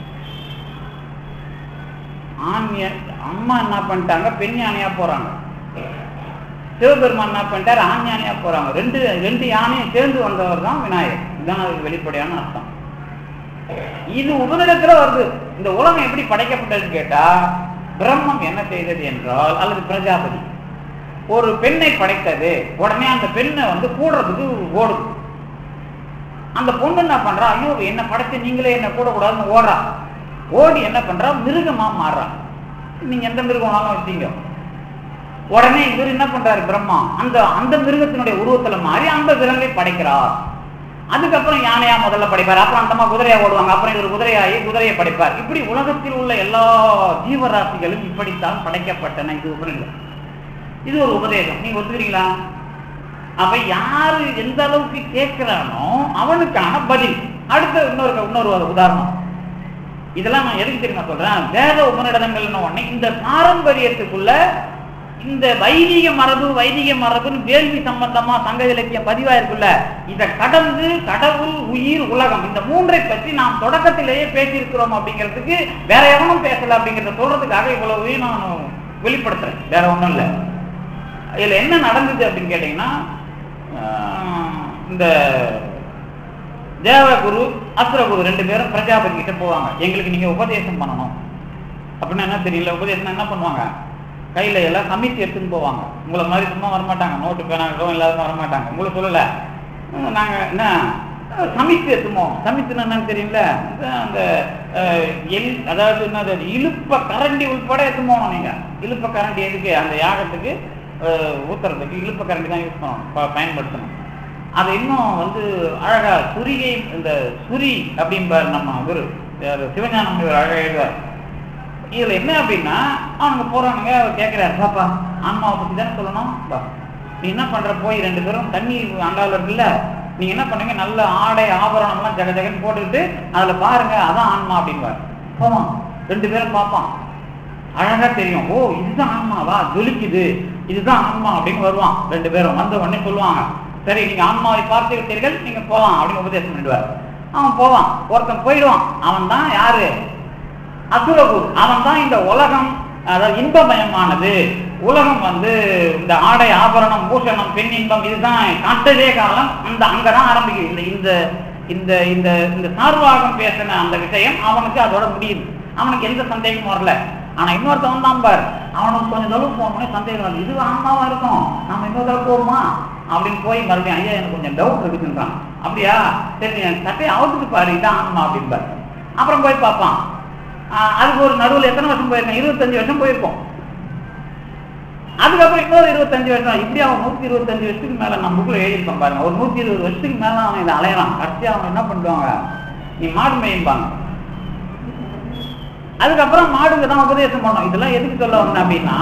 ஆண்ய அம்மா என்ன பண்ணிட்டாங்க பெண் யானையா போறாங்க சிவபெருமான் என்ன பண்ணிட்டாரு ஆண் யானையா போறாங்க ரெண்டு ரெண்டு யானையும் சேர்ந்து வந்தவர் தான் விநாயகர் இதுதான் அதுக்கு வெளிப்படையான அர்த்தம் இது உபநிடத்துல வருது இந்த உலகம் எப்படி படைக்கப்பட்டதுன்னு கேட்டா பிரம்மம் என்ன செய்தது என்றால் அல்லது பிரஜாபதி ஒரு பெண்ணை படைத்தது உடனே அந்த பெண்ணை வந்து கூடுறதுக்கு ஓடுது அந்த பொண்ணு என்ன பண்றா ஐயோ என்ன படைச்சு நீங்களே என்ன கூடக்கூடாதுன்னு ஓடுறா ஓடி என்ன பண்றா மிருகமா மாறுறா நீங்க எந்த மிருகம்னாலும் வச்சீங்க உடனே இவர் என்ன பண்றாரு பிரம்மா அந்த அந்த மிருகத்தினுடைய உருவத்துல மாறி அந்த விலங்கை படைக்கிறார் அதுக்கப்புறம் யானையா முதல்ல படைப்பார் அப்புறம் அந்தமா குதிரையா ஓடுவாங்க அப்புறம் இவர் குதிரையாகி குதிரையை படைப்பார் இப்படி உலகத்தில் உள்ள எல்லா ஜீவராசிகளும் இப்படித்தான் படைக்கப்பட்டன இது உபநிடம் இது ஒரு உபதேசம் நீங்க ஒத்துக்கிறீங்களா அப்ப யாரு எந்த அளவுக்கு கேட்கிறானோ அவனுக்கான பதில் அடுத்த இன்னொரு இன்னொரு ஒரு உதாரணம் இதெல்லாம் நான் எதுக்கு தெரியுமா சொல்றேன் வேத உபநிடதங்கள்னு உடனே இந்த பாரம்பரியத்துக்குள்ள இந்த வைதிக மரபு வைதிக மரபுன்னு வேள்வி சம்பந்தமா சங்க இலக்கியம் பதிவா இருக்குல்ல இதை கடந்து கடவுள் உயிர் உலகம் இந்த மூன்றை பற்றி நாம் தொடக்கத்திலேயே பேசியிருக்கிறோம் அப்படிங்கிறதுக்கு வேற எவனும் பேசல அப்படிங்கிறத சொல்றதுக்காக இவ்வளவு நான் வெளிப்படுத்துறேன் வேற ஒண்ணும் இல்லை இதுல என்ன நடந்தது அப்படின்னு கேட்டீங்கன்னா ஆஹ், இந்த தேவகுரு அசுரகுரு ரெண்டு பேரும் பிரஜாபதி கிட்ட போவாங்க எங்களுக்கு நீங்க உபதேசம் பண்ணணும் அப்படின்னா என்ன தெரியல உபதேசம் என்ன பண்ணுவாங்க கையில எல்லாம் சமைத்து எடுத்துன்னு போவாங்க உங்களை மாதிரி சும்மா வரமாட்டாங்க நோட்டு பேனாங்களும் எல்லாரும் வரமாட்டாங்க உங்களை சொல்லல உம், நாங்க என்ன அஹ், சமைத்து எடுத்துமோம் சமைத்துன்னு என்னன்னு தெரியல இந்த அந்த அஹ், எல் அதாவது என்னது அது இழுப்ப கரண்டி உள்பட எடுத்து போகணும் நீங்க இழுப்ப கரண்டி எதுக்கு அந்த யாகத்துக்கு அஹ், ஊத்துறதுக்கு இழுப்ப கரண்டி தான் யூஸ் பண்ணணும் ப- பயன்படுத்தணும் அது இன்னும் வந்து அழகா சுரிகை இந்த சுரி அப்படிம்பார் நம்ம இவரு யாரு, சிவஞானம் இவர் அழகா எழுதுவார் இதுல என்ன அப்படின்னா அவங்க போறானுங்க அவர் கேட்கிறாரு பாப்பா ஆன்மாவை பத்தி தானே சொல்லணும் பா நீ என்ன பண்ற போய் ரெண்டு பேரும் தண்ணி அண்டாவில் இருக்குல்ல நீங்க என்ன பண்ணுங்க நல்ல ஆடை ஆபரணம்லாம் ஜக ஜகன்னு போட்டுக்கிட்டு அதுல பாருங்க அதான் ஆன்மா அப்படின்பார் போவான் ரெண்டு பேரும் பார்ப்பான் அழகா தெரியும் ஓ இதுதான் ஆன்மாவா ஜொலிக்குது இதுதான் ஆன்மா அப்படின்னு வருவான் ரெண்டு பேரும் வந்த உடனே சொல்லுவாங்க சரி நீங்க ஆன்மாவை பார்த்து விட்டீர்கள் நீங்க போலாம் அப்படின்னு உபதேசம் பண்ணிடுவார் அவன் போவான் ஒருத்தன் போயிடுவான் அவன் தான் யாரு அசுரகுரு அவன் தான் இந்த உலகம் அதாவது இன்பமயமானது உலகம் வந்து இந்த ஆடை ஆபரணம் பூஷணம் பெண் இன்பம் இதுதான் காட்டதே காலம் அந்த அங்கதான் ஆரம்பிக்குது இந்த இந்த இந்த இந்த இந்த சார்வாகம் பேசின அந்த விஷயம் அவனுக்கு அதோட முடியுது அவனுக்கு எந்த சந்தேகமும் வரல ஆனா இன்னொருத்தவன் தான் பார் அவனுக்கு கொஞ்சம் தூரம் போனோடனே சந்தேகம் வருது இது ஆன்மாவா இருக்கும் நம்ம இன்னொரு தடவை போவோமா அப்படின்னு போய் மறுபடியும் ஐயா எனக்கு கொஞ்சம் டவுட் இருக்குன்றான் அப்படியா சரி நீ என் சட்டையை அவுத்துட்டு பாரு இதான் ஆன்மா அப்படின்பார் அப்புறம் போய் பார்ப்பான் ஆஹ் அதுக்கு ஒரு நடுவில் எத்தனை வருஷம் போயிருக்கோம் இருபத்தஞ்சு வருஷம் போயிருக்கோம் அதுக்கப்புறம் இன்னொரு இருபத்தஞ்சு வருஷம் இப்படி அவன் நூத்தி இருபத்தஞ்சு வருஷத்துக்கு மேல நம்ம புக்கில் எழுதியிருப்பான் பாருங்க ஒரு நூத்தி இருபது வருஷத்துக்கு மேல அவன் இதை அலையறான் கடைசி அவன் என்ன பண்ணுவாங்க நீ மாடு மேயும்பாங்க அதுக்கப்புறம் மாடுங்க தான் உபதேசம் பண்ணோம் இதெல்லாம் எதுக்கு சொல்ல வந்தேன் அப்படின்னா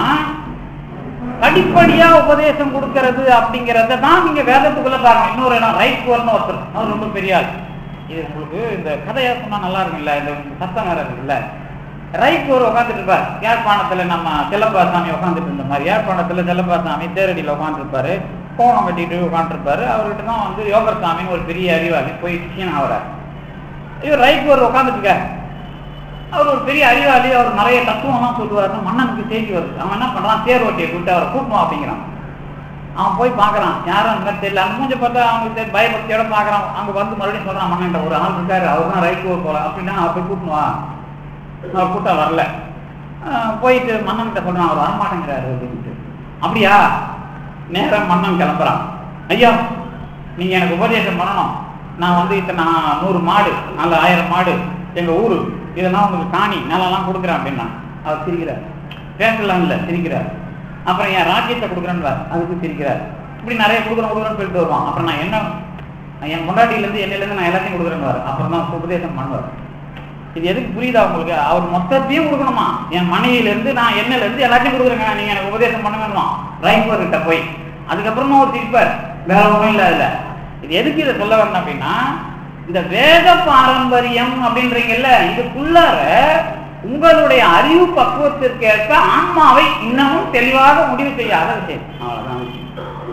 படிப்படியா உபதேசம் கொடுக்கறது அப்படிங்கறத தான் நீங்க வேதத்துக்குள்ள பாருங்க இன்னொரு இடம் ரைட் போர்னு ஒருத்தர் அவர் ரொம்ப பெரிய ஆள் இது உங்களுக்கு இந்த கதையா சொன்னா நல்லா இருக்கும்ல இந்த சத்தம் வேற இருக்குல்ல ரைட் போர் உட்காந்துட்டு இருப்பார் யாழ்ப்பாணத்துல நம்ம செல்லப்பா சாமி உட்காந்துட்டு இருந்த மாதிரி யாழ்ப்பாணத்துல செல்லப்பா சாமி தேரடியில உட்காந்துருப்பாரு கோணம் கட்டிட்டு உட்காந்துருப்பாரு அவர்கிட்ட தான் வந்து யோகர் சாமின்னு ஒரு பெரிய அறிவாளி போய் சிஷியன் ஆகிறார் இவர் ரைட் போர் உட்காந்துட்டு இருக்காரு அவர் ஒரு பெரிய அறிவாளி அவர் நிறைய தத்துவம்லாம் சொல்லுவாருன்னு மன்னனுக்கு செய்தி வருது அவன் என்ன பண்றான் தேர் ஓட்டியை கூப்பிட்டு அவரை கூட்டணும் அப்படிங்கிறான் அவன் போய் பார்க்கறான் யாரும் அந்த மாதிரி தெரியல அந்த மூஞ்ச பார்த்தா அவனுக்கு தெரி- பயபக்தியோட பார்க்கறான் அங்க வந்து மறுபடியும் சொல்றான் மன்னன் ஒரு ஆள் இருக்காரு அவர் தான் ரைட் போர் போல அப்படின்னா அவர் போய் கூட்டணும் வா அவர் கூட்டம் வரல ஆஹ் போயிட்டு மன்னன்கிட்ட சொல்றான் அவர் வரமாட்டேங்கிறாரு அப்படின்ட்டு அப்படியா நேரம் மன்னன் கிளம்புறான் ஐயா நீங்க எனக்கு உபதேசம் பண்ணணும் நான் வந்து இத்தனை நூறு மாடு நல்ல ஆயிரம் மாடு எங்க ஊரு இதெல்லாம் உங்களுக்கு காணி நிலம்லாம் கொடுக்குறேன் அப்படின்னா அவர் சிரிக்கிறார் பேசலாம் இல்ல சிரிக்கிறார் அப்புறம் என் ராஜ்யத்தை கொடுக்குறேன்னு அதுக்கு சிரிக்கிறார் இப்படி நிறைய கொடுக்குறேன் கொடுக்குறேன்னு சொல்லிட்டு வருவான் அப்புறம் நான் என்ன என் பொண்டாட்டியில இருந்து என்னையில இருந்து நான் எல்லாத்தையும் கொடுக்குறேன்னு அப்புறம் தான் உபதேசம் பண்ணுவார் இது எதுக்கு புரியுதா உங்களுக்கு அவர் மொத்தத்தையும் கொடுக்கணுமா என் மனைவியில இருந்து நான் என்னல இருந்து எல்லாத்தையும் கொடுக்குறேங்க நீங்க எனக்கு உபதேசம் பண்ணுங்க ரைப்பர் கிட்ட போய் அதுக்கப்புறமா ஒரு சிரிப்பார் வேற ஒண்ணும் இல்ல அதுல இது எதுக்கு இதை சொல்ல வரணும் அப்படின்னா இந்த வேத பாரம்பரியம் அப்படின்றீங்கல்ல இதுக்குள்ளார உங்களுடைய அறிவு பக்குவத்திற்கு ஏற்ப ஆன்மாவை இன்னமும் தெளிவாக முடிவு செய்யாத விஷயம் அவ்வளவுதான் விஷயம்.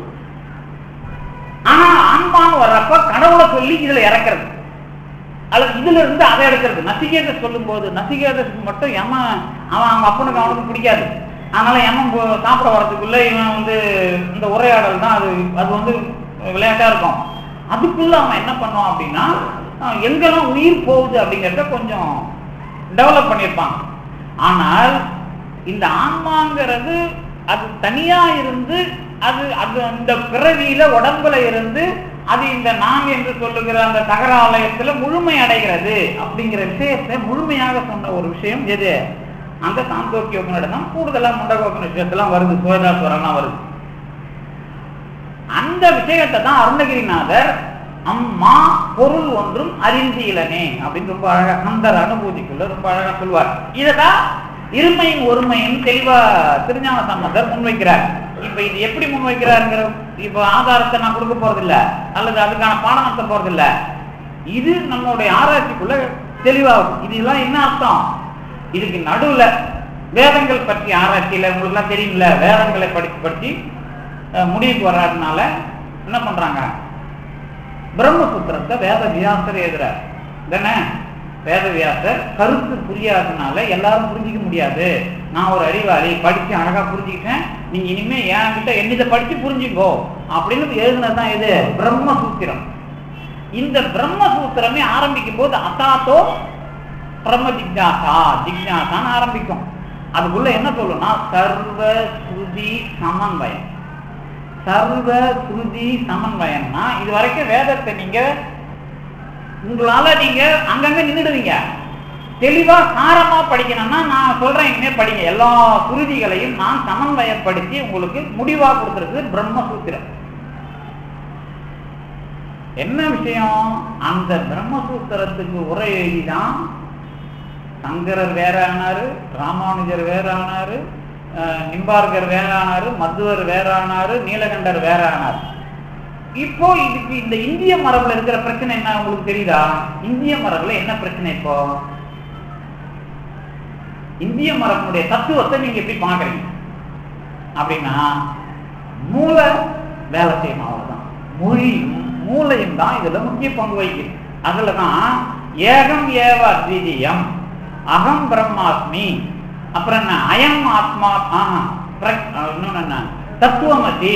ஆனா ஆன்மான்னு வர்றப்ப கடவுளை சொல்லி இதுல இறக்குறது அல்லது இதுல இருந்து அதை எடுக்கிறது நசிகேத சொல்லும் போது நசிகேதத்துக்கு மட்டும் எம அவன் அவங்க அப்பனுக்கு அவனுக்கு பிடிக்காது அதனால எமன் போ- சாப்பிட வர்றதுக்குள்ள இவன் வந்து இந்த உரையாடல் தான் அது அது வந்து விளையாட்டா இருக்கும் அதுக்குள்ள அவன் என்ன பண்ணுவான் அப்படின்னா அஹ், எங்கெல்லாம் உயிர் போகுது அப்படிங்கிறத கொஞ்சம் டெவலப் பண்ணியிருப்பான் ஆனால் இந்த ஆன்மாங்கிறது அது தனியா இருந்து அது அது அந்த பிறவியில உடம்புல இருந்து அது இந்த நான் என்று சொல்லுகிற அந்த தகராலயத்துல முழுமை அடைகிறது அப்படிங்கிற விஷயத்தை முழுமையாக சொன்ன ஒரு விஷயம் எது அந்த சாந்தோக்கிய உபநிடதம் கூடுதலா முண்டகோபனிஷத்துலாம் வருது சுவேதாஸ்வரம்லாம் வருது அந்த விஷயத்தை தான் அருணகிரிநாதர் அம்மா பொருள் ஒன்றும் அறிந்தீலனே அப்படின்னு ரொம்ப அழகா கந்தர் அனுபூதிக்குள்ள ரொம்ப அழகா சொல்வார் இததான் இருமையும் ஒருமையும் தெளிவா திருஞான சம்பந்தர் முன்வைக்கிறார் இப்ப இது எப்படி முன்வைக்கிறாருங்கிற இப்ப ஆதாரத்தை நான் கொடுக்க போறதில்ல அல்லது அதுக்கான பாடம் நடத்த போறதில்ல இது நம்மளுடைய ஆராய்ச்சிக்குள்ள தெளிவாகும் இதெல்லாம் என்ன அர்த்தம் இதுக்கு நடுவுல வேதங்கள் பற்றி ஆராய்ச்சியில உங்களுக்கு எல்லாம் தெரியும்ல வேதங்களை படிச்சு படிச்சு அஹ், முடிவுக்கு வர்றதுனால என்ன பண்றாங்க பிரம்மசூத்திரத்தை வேத வியாசர் எழுதுறார் தானே வேத வியாசர் கருத்து புரியாததுனால எல்லாரும் புரிஞ்சிக்க முடியாது நான் ஒரு அறிவாளி படிச்சு அழகா புரிஞ்சுக்கிட்டேன் நீங்க இனிமே என்கிட்ட என்னிதை படிச்சு புரிஞ்சுக்கோ அப்படின்னு எழுதுனதுதான் இது பிரம்மசூத்திரம் இந்த பிரம்மசூத்திரமே ஆரம்பிக்கும் போது அசாத்தோ பிரம்ம ஜிக்ஞாசா ஜிக்ஞாசான்னு ஆரம்பிக்கும் அதுக்குள்ள என்ன சொல்லும்னா சர்வ ஸ்ருதி சமன்வயம் சர்வ ஸ்ருதி சமன்வயம்னா இது வரைக்கும் வேதத்தை நீங்க உங்களால நீங்க அங்கங்க நின்றுடுவீங்க தெளிவா சாரமா படிக்கணும்னா நான் சொல்றேன் இனிமே படிங்க எல்லா சுருதிகளையும் நான் சமன்வயப்படுத்தி உங்களுக்கு முடிவா கொடுத்துருக்கு பிரம்மசூத்திரம் என்ன விஷயம் அந்த பிரம்மசூத்திரத்துக்கு உரை எழுதிதான் சங்கரர் வேற ஆனாரு ராமானுஜர் வேற ஆனாரு அஹ், நிம்பார்கர் வேற ஆனாரு மத்துவர் வேற ஆனாரு நீலகண்டர் வேற ஆனார் இப்போ இதுக்கு இந்த இந்திய மரபுல இருக்கிற பிரச்சனை என்ன உங்களுக்கு தெரியுதா இந்திய மரபுல என்ன பிரச்சனை இப்போ இந்திய மரபுடைய தத்துவத்தை நீங்க எப்படி பாக்குறீங்க அப்படின்னா மூளை வேலை செய்யணும் அவ்வளவுதான் மொழியும் மூளையும் தான் இதுல முக்கிய பங்கு வகிக்குது அதுலதான் ஏகம் ஏவ அத்விதீயம் அகம் பிரம்மாஸ்மி அப்புறம் என்ன அயம் ஆத்மா ஆஹா பிரக்- அஹ் இன்னொன்னு என்ன தத்துவமசி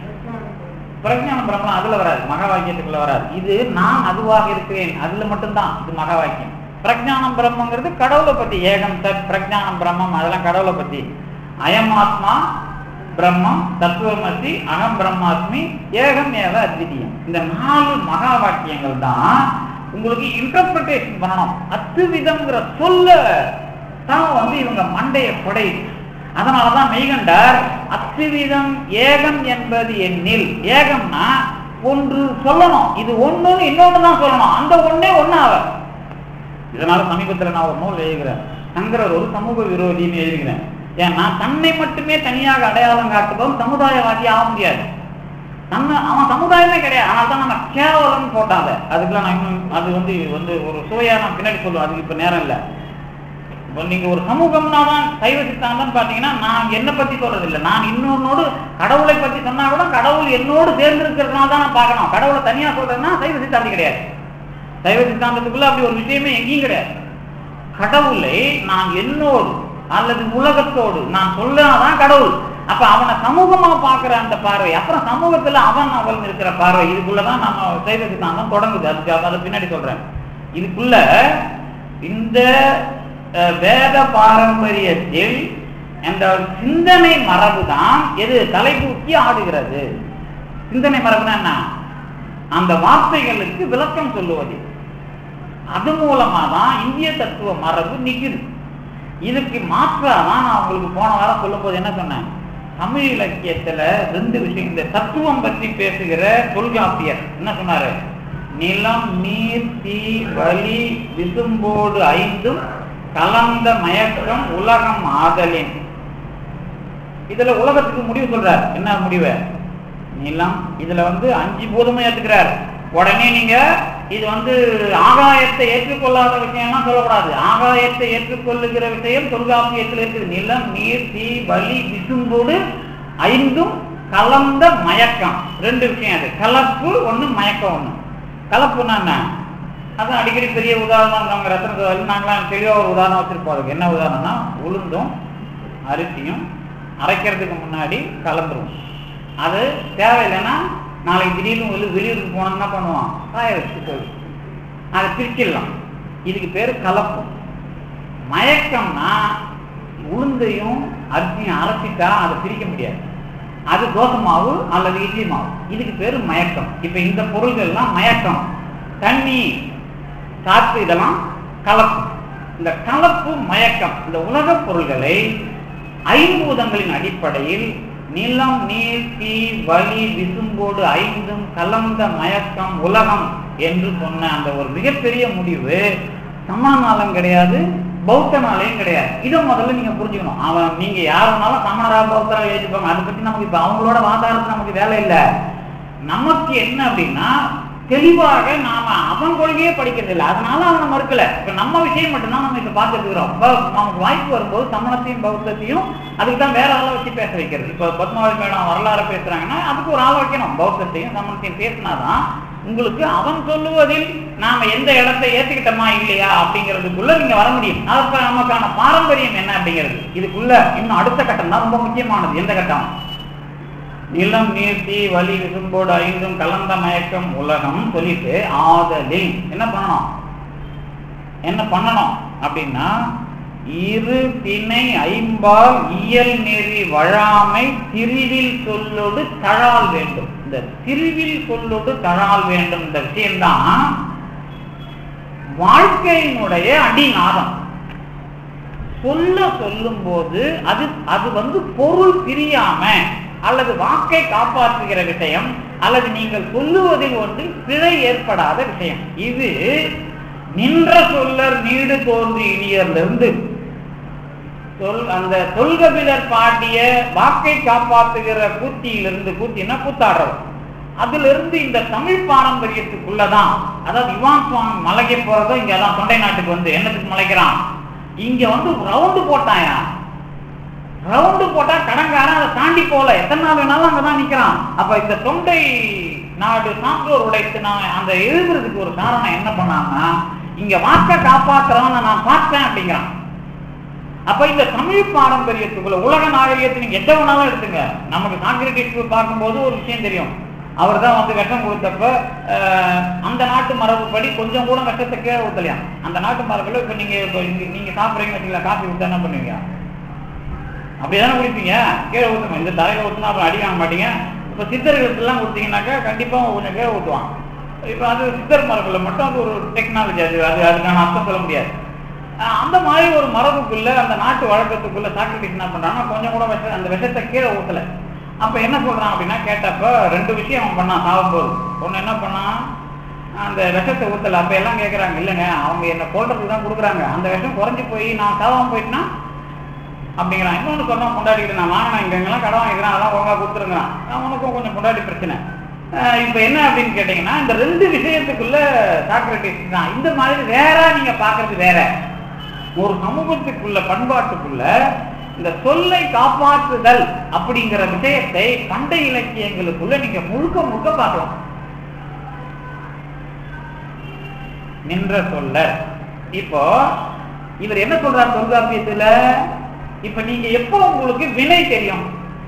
பிரஜான பிரம்மம் அதுல வராது மகா வாக்கியத்துக்குள்ள வராது இது நான் அதுவாக இருக்கிறேன் அதுல மட்டும்தான் இது மகா வாக்கியம் பிரஜானம் பிரம்மங்கிறது கடவுளை பத்தி ஏகம் தத் பிரஜானம் பிரம்மம் அதெல்லாம் கடவுளை பத்தி அயம் ஆத்மா பிரம்மம் தத்துவமசி அகம் பிரம்மாஸ்மி ஏகம் ஏவ அத்விதீயம் இந்த நாலு மகா வாக்கியங்கள் தான் உங்களுக்கு இன்டர்பிரிட்டேஷன் பண்ணணும் அத்துவிதம்ங்கிற சொல்ல தான் வந்து இவங்க மண்டைய குடையுது அதனாலதான் மெய்கண்டார் அத்துவிதம் ஏகம் என்பது எண்ணில் ஏகம்னா ஒன்று சொல்லணும் இது ஒண்ணுன்னு இன்னொன்னு தான் சொல்லணும் அந்த ஒண்ணே ஒண்ணு ஆக இதனால சமீபத்துல நான் ஒரு நூல் எழுதுகிறேன் சங்கரர் ஒரு சமூக விரோதின்னு எழுதுகிறேன் ஏன்னா தன்னை மட்டுமே தனியாக அடையாளம் காட்டுபவன் சமுதாயவாதி ஆக முடியாது தன்னை அவன் சமுதாயமே கிடையாது ஆனால் தான் நம்ம கேவலம் போட்டாங்க அதுக்கெல்லாம் நான் இன்னும் அது வந்து வந்து ஒரு சுவையா நான் பின்னாடி சொல்லுவேன் அதுக்கு இப்ப நேரம் இல்லை இப்போ நீங்க ஒரு சமூகம்னா தான் சைவ சித்தாந்தம் பாத்தீங்கன்னா நான் என்ன பத்தி சொல்றது இல்லை நான் இன்னொன்னோடு கடவுளை பத்தி சொன்னா கூட கடவுள் என்னோடு சேர்ந்து இருக்கிறதுனால தான் நான் பார்க்கணும் கடவுளை தனியா சொல்றதுன்னா சைவ சித்தாந்தி கிடையாது சைவ சித்தாந்தத்துக்குள்ள அப்படி ஒரு விஷயமே எங்கேயும் கிடையாது கடவுளை நான் என்னோடு அல்லது உலகத்தோடு நான் சொல்லாதான் கடவுள் அப்ப அவனை சமூகமா பார்க்கிற அந்த பார்வை அப்புறம் சமூகத்துல அவன் அவன் இருக்கிற பார்வை இதுக்குள்ளதான் நம்ம சைவ சித்தாந்தம் தொடங்குது அதுக்கு அதை பின்னாடி சொல்றேன் இதுக்குள்ள இந்த அஹ், வேத பாரம்பரியத்தில் அந்த சிந்தனை மரபு தான் எது தலைதூக்கி ஆடுகிறது சிந்தனை மரபுனா என்ன அந்த வார்த்தைகளுக்கு விளக்கம் சொல்லுவது அது மூலமா தான் இந்திய தத்துவ மரபு நிக்குது இதுக்கு மாற்றா தான் நான் உங்களுக்கு போன வாரம் சொல்லும் போது என்ன சொன்னேன் தமிழ் இலக்கியத்துல ரெண்டு விஷயம் இந்த தத்துவம் பற்றி பேசுகிற தொல்காப்பியர் என்ன சொன்னாரு நிலம் நீர் தீ வலி விசும்போடு ஐந்தும் கலந்த மயக்கம் உலகம் ஆதலின் இதுல உலகத்துக்கு முடிவு சொல்றார் என்ன முடிவு நிலம் இதுல வந்து அஞ்சு பூதமும் ஏத்துக்கிறார் உடனே நீங்க இது வந்து ஆகாயத்தை ஏற்றுக்கொள்ளாத விஷயம்லாம் சொல்லக்கூடாது ஆகாயத்தை ஏற்றுக்கொள்ளுகிற விஷயம் தொல்காப்பியத்தில் இருக்குது நிலம் நீர் தீ வலி விசும்போடு ஐந்தும் கலந்த மயக்கம் ரெண்டு விஷயம் அது கலப்பு ஒண்ணு மயக்கம் ஒண்ணு கலப்புன்னா என்ன அதான் அடிக்கடி பெரிய உதாரணம் நம்ம ரத்தன நாங்களாம் தெளிவாக ஒரு உதாரணம் வச்சிருப்போம் அதுக்கு என்ன உதாரணம்னா உளுந்தும் அரிசியும் அரைக்கிறதுக்கு முன்னாடி கலந்துரும் அது தேவையில்லைன்னா நாளைக்கு திடீர்னு வெளி வெளியூருக்கு போனோம் என்ன பண்ணுவான் காய வச்சு போய் அதை பிரிச்சிடலாம் இதுக்கு பேர் கலப்பு மயக்கம்னா உளுந்தையும் அரிசியும் அரைச்சிட்டா அதை பிரிக்க முடியாது அது தோசை மாவு அல்லது இட்லி மாவு இதுக்கு பேரு மயக்கம் இப்ப இந்த பொருள்கள்லாம் மயக்கம் தண்ணி காற்று இதெல்லாம் கலப்பு இந்த கலப்பு மயக்கம் இந்த உலகப் பொருள்களை ஐம்பூதங்களின் அடிப்படையில் நிலம் நீர் தீ வலி விசும்போடு ஐந்தும் கலந்த மயக்கம் உலகம் என்று சொன்ன அந்த ஒரு மிகப்பெரிய முடிவு சமணனாலும் கிடையாது பௌத்தனாலையும் கிடையாது இதை முதல்ல நீங்க புரிஞ்சுக்கணும் அவன் நீங்க யாருனாலும் சமணரா பௌத்தரா எழுதிப்பாங்க அதை பத்தி நமக்கு இப்ப அவங்களோட வாதாடுறது நமக்கு வேலை இல்லை நமக்கு என்ன அப்படின்னா தெளிவாக நாம அவன் கொள்கையே படிக்கிறது இல்லை அதனால அவனை மறுக்கல இப்ப நம்ம விஷயம் மட்டும்தான் நம்ம இப்ப பார்த்துட்டு இருக்கிறோம் அப்ப நமக்கு வாய்ப்பு வரும்போது சமணத்தையும் பௌத்தத்தையும் அதுக்கு தான் வேற ஆளை வச்சு பேச வைக்கிறது இப்ப பத்மாவதி மேடம் வரலாறு பேசுறாங்கன்னா அதுக்கு ஒரு ஆள் வைக்கணும் பௌத்தத்தையும் சமணத்தையும் பேசினாதான் உங்களுக்கு அவன் சொல்லுவதில் நாம எந்த இடத்தை ஏத்துக்கிட்டோமா இல்லையா அப்படிங்கிறதுக்குள்ள நீங்க வர முடியும் அதற்கு நமக்கான பாரம்பரியம் என்ன அப்படிங்கிறது இதுக்குள்ள இன்னும் அடுத்த கட்டம் தான் ரொம்ப முக்கியமானது எந்த கட்டம் நிலம் நீர்த்தி வலி விசும்போடு ஐந்தும் கலந்த மயக்கம் உலகம் சொல்லிட்டு ஆதலில் என்ன பண்ணணும் என்ன பண்ணணும் அப்படின்னா இரு திணை ஐம்பால் இயல் நெறி வழாமை திரிவில் சொல்லோடு தழால் வேண்டும் இந்த திரிவில் சொல்லோடு தழால் வேண்டும் இந்த விஷயம்தான் வாழ்க்கையினுடைய அடிநாதம் சொல்ல சொல்லும் போது அது அது வந்து பொருள் பிரியாம அல்லது வாக்கை காப்பாற்றுகிற விஷயம் அல்லது நீங்கள் சொல்லுவதில் ஒன்று பிழை ஏற்படாத விஷயம் இது நின்ற சொல்லர் நீடு தோன்றி இனியர்லிருந்து சொல் அந்த தொல்கபிலர் பாடிய வாக்கை காப்பாற்றுகிற கூத்தியிலிருந்து கூத்தினா கூத்தாடுறவர் அதுல இருந்து இந்த தமிழ் பாரம்பரியத்துக்குள்ளதான் அதாவது இவான் சுவாமி மலைக்க போறதும் இங்க எல்லாம் தொண்டை நாட்டுக்கு வந்து என்னத்துக்கு மலைக்கிறான் இங்க வந்து ரவுண்டு போட்டாயா ரவுண்டு போட்டா கடங்காரன் அதை தாண்டி போல எத்தனை நாள் வேணாலும் அங்கதான் நிக்கிறான் அப்ப இந்த தொண்டை நாடு சான்றோர் உடைத்து நான் அந்த எழுதுறதுக்கு ஒரு காரணம் என்ன பண்ணாங்கன்னா இங்க வாக்க காப்பாத்துறவன நான் பார்த்தேன் அப்படிங்கிறான் அப்ப இந்த தமிழ் பாரம்பரியத்துக்குள்ள உலக நாகரிகத்தை நீங்க எந்த வேணாலும் எடுத்துங்க நமக்கு சாக்ரட்டிஸ் பார்க்கும்போது ஒரு விஷயம் தெரியும் அவர் தான் வந்து விஷம் கொடுத்தப்ப அஹ், அந்த நாட்டு மரபுப்படி கொஞ்சம் கூட விஷத்தை கீழே ஊத்தலையாம் அந்த நாட்டு மரபுல இப்ப நீங்க இப்ப இங்க- நீங்க சாப்பிடுறீங்கன்னு வச்சுக்கலாம் காஃபி ஊத்தா என்ன பண்ணுவீங்க அப்படிதானே குடிப்பீங்க கீழே ஊற்றணும் இந்த தலையில ஊற்றினா அப்புறம் அடி வாங்க மாட்டீங்க இப்போ சித்தர்களுக்கு எல்லாம் கொடுத்தீங்கன்னாக்கா கண்டிப்பா கொஞ்சம் கீழே ஊற்றுவான் இப்போ அது சித்தர் மரபுல மட்டும் அது ஒரு டெக்னாலஜி அது அது அதுக்கான அர்த்தம் சொல்ல முடியாது அஹ் அந்த மாதிரி ஒரு மரபுக்குள்ள அந்த நாட்டு வழக்கத்துக்குள்ள சாக்ரட்டிஸ் என்ன பண்றாங்கன்னா கொஞ்சம் கூட விஷ அந்த விஷத்தை கீழே ஊத்தல அப்ப என்ன சொல்றான் அப்படின்னா கேட்டப்ப ரெண்டு விஷயம் அவன் பண்ணான் சாகும்போது ஒண்ணு என்ன பண்ணான் அந்த விஷத்தை ஊத்தல அப்ப எல்லாம் கேக்குறாங்க இல்லைங்க அவங்க என்ன கொல்றதுக்கு தான் கொடுக்குறாங்க அந்த விஷம் குறைஞ்சு போய் நான் சாவாம போயிட்டுனா அப்படிங்கிறான் இன்னொன்று சொன்னா கொண்டாடிக்கிட்டு நான் வாங்கினேன் இங்க எங்கெல்லாம் கடன் வாங்கிக்கிறேன் அதெல்லாம் ஒழுங்கா கொடுத்துருங்கிறான் அவனுக்கும் கொஞ்சம் கொண்டாடி பிரச்சனை அஹ் இப்ப என்ன அப்படின்னு கேட்டீங்கன்னா இந்த ரெண்டு விஷயத்துக்குள்ள சாக்ரட்டிஸ் தான் இந்த மாதிரி வேற நீங்க பாக்குறது வேற ஒரு சமூகத்துக்குள்ள பண்பாட்டுக்குள்ள இந்த சொல்லை காப்பாற்றுதல் அப்படிங்கிற விஷயத்தை பண்டை இலக்கியங்களுக்குள்ள நீங்க முழுக்க முழுக்க பார்க்கலாம் நின்ற சொல்ல இப்போ இவர் என்ன சொல்றார் தொல்காப்பியத்துல இப்ப நீங்க எப்போ உங்களுக்கு வினை தெரியும்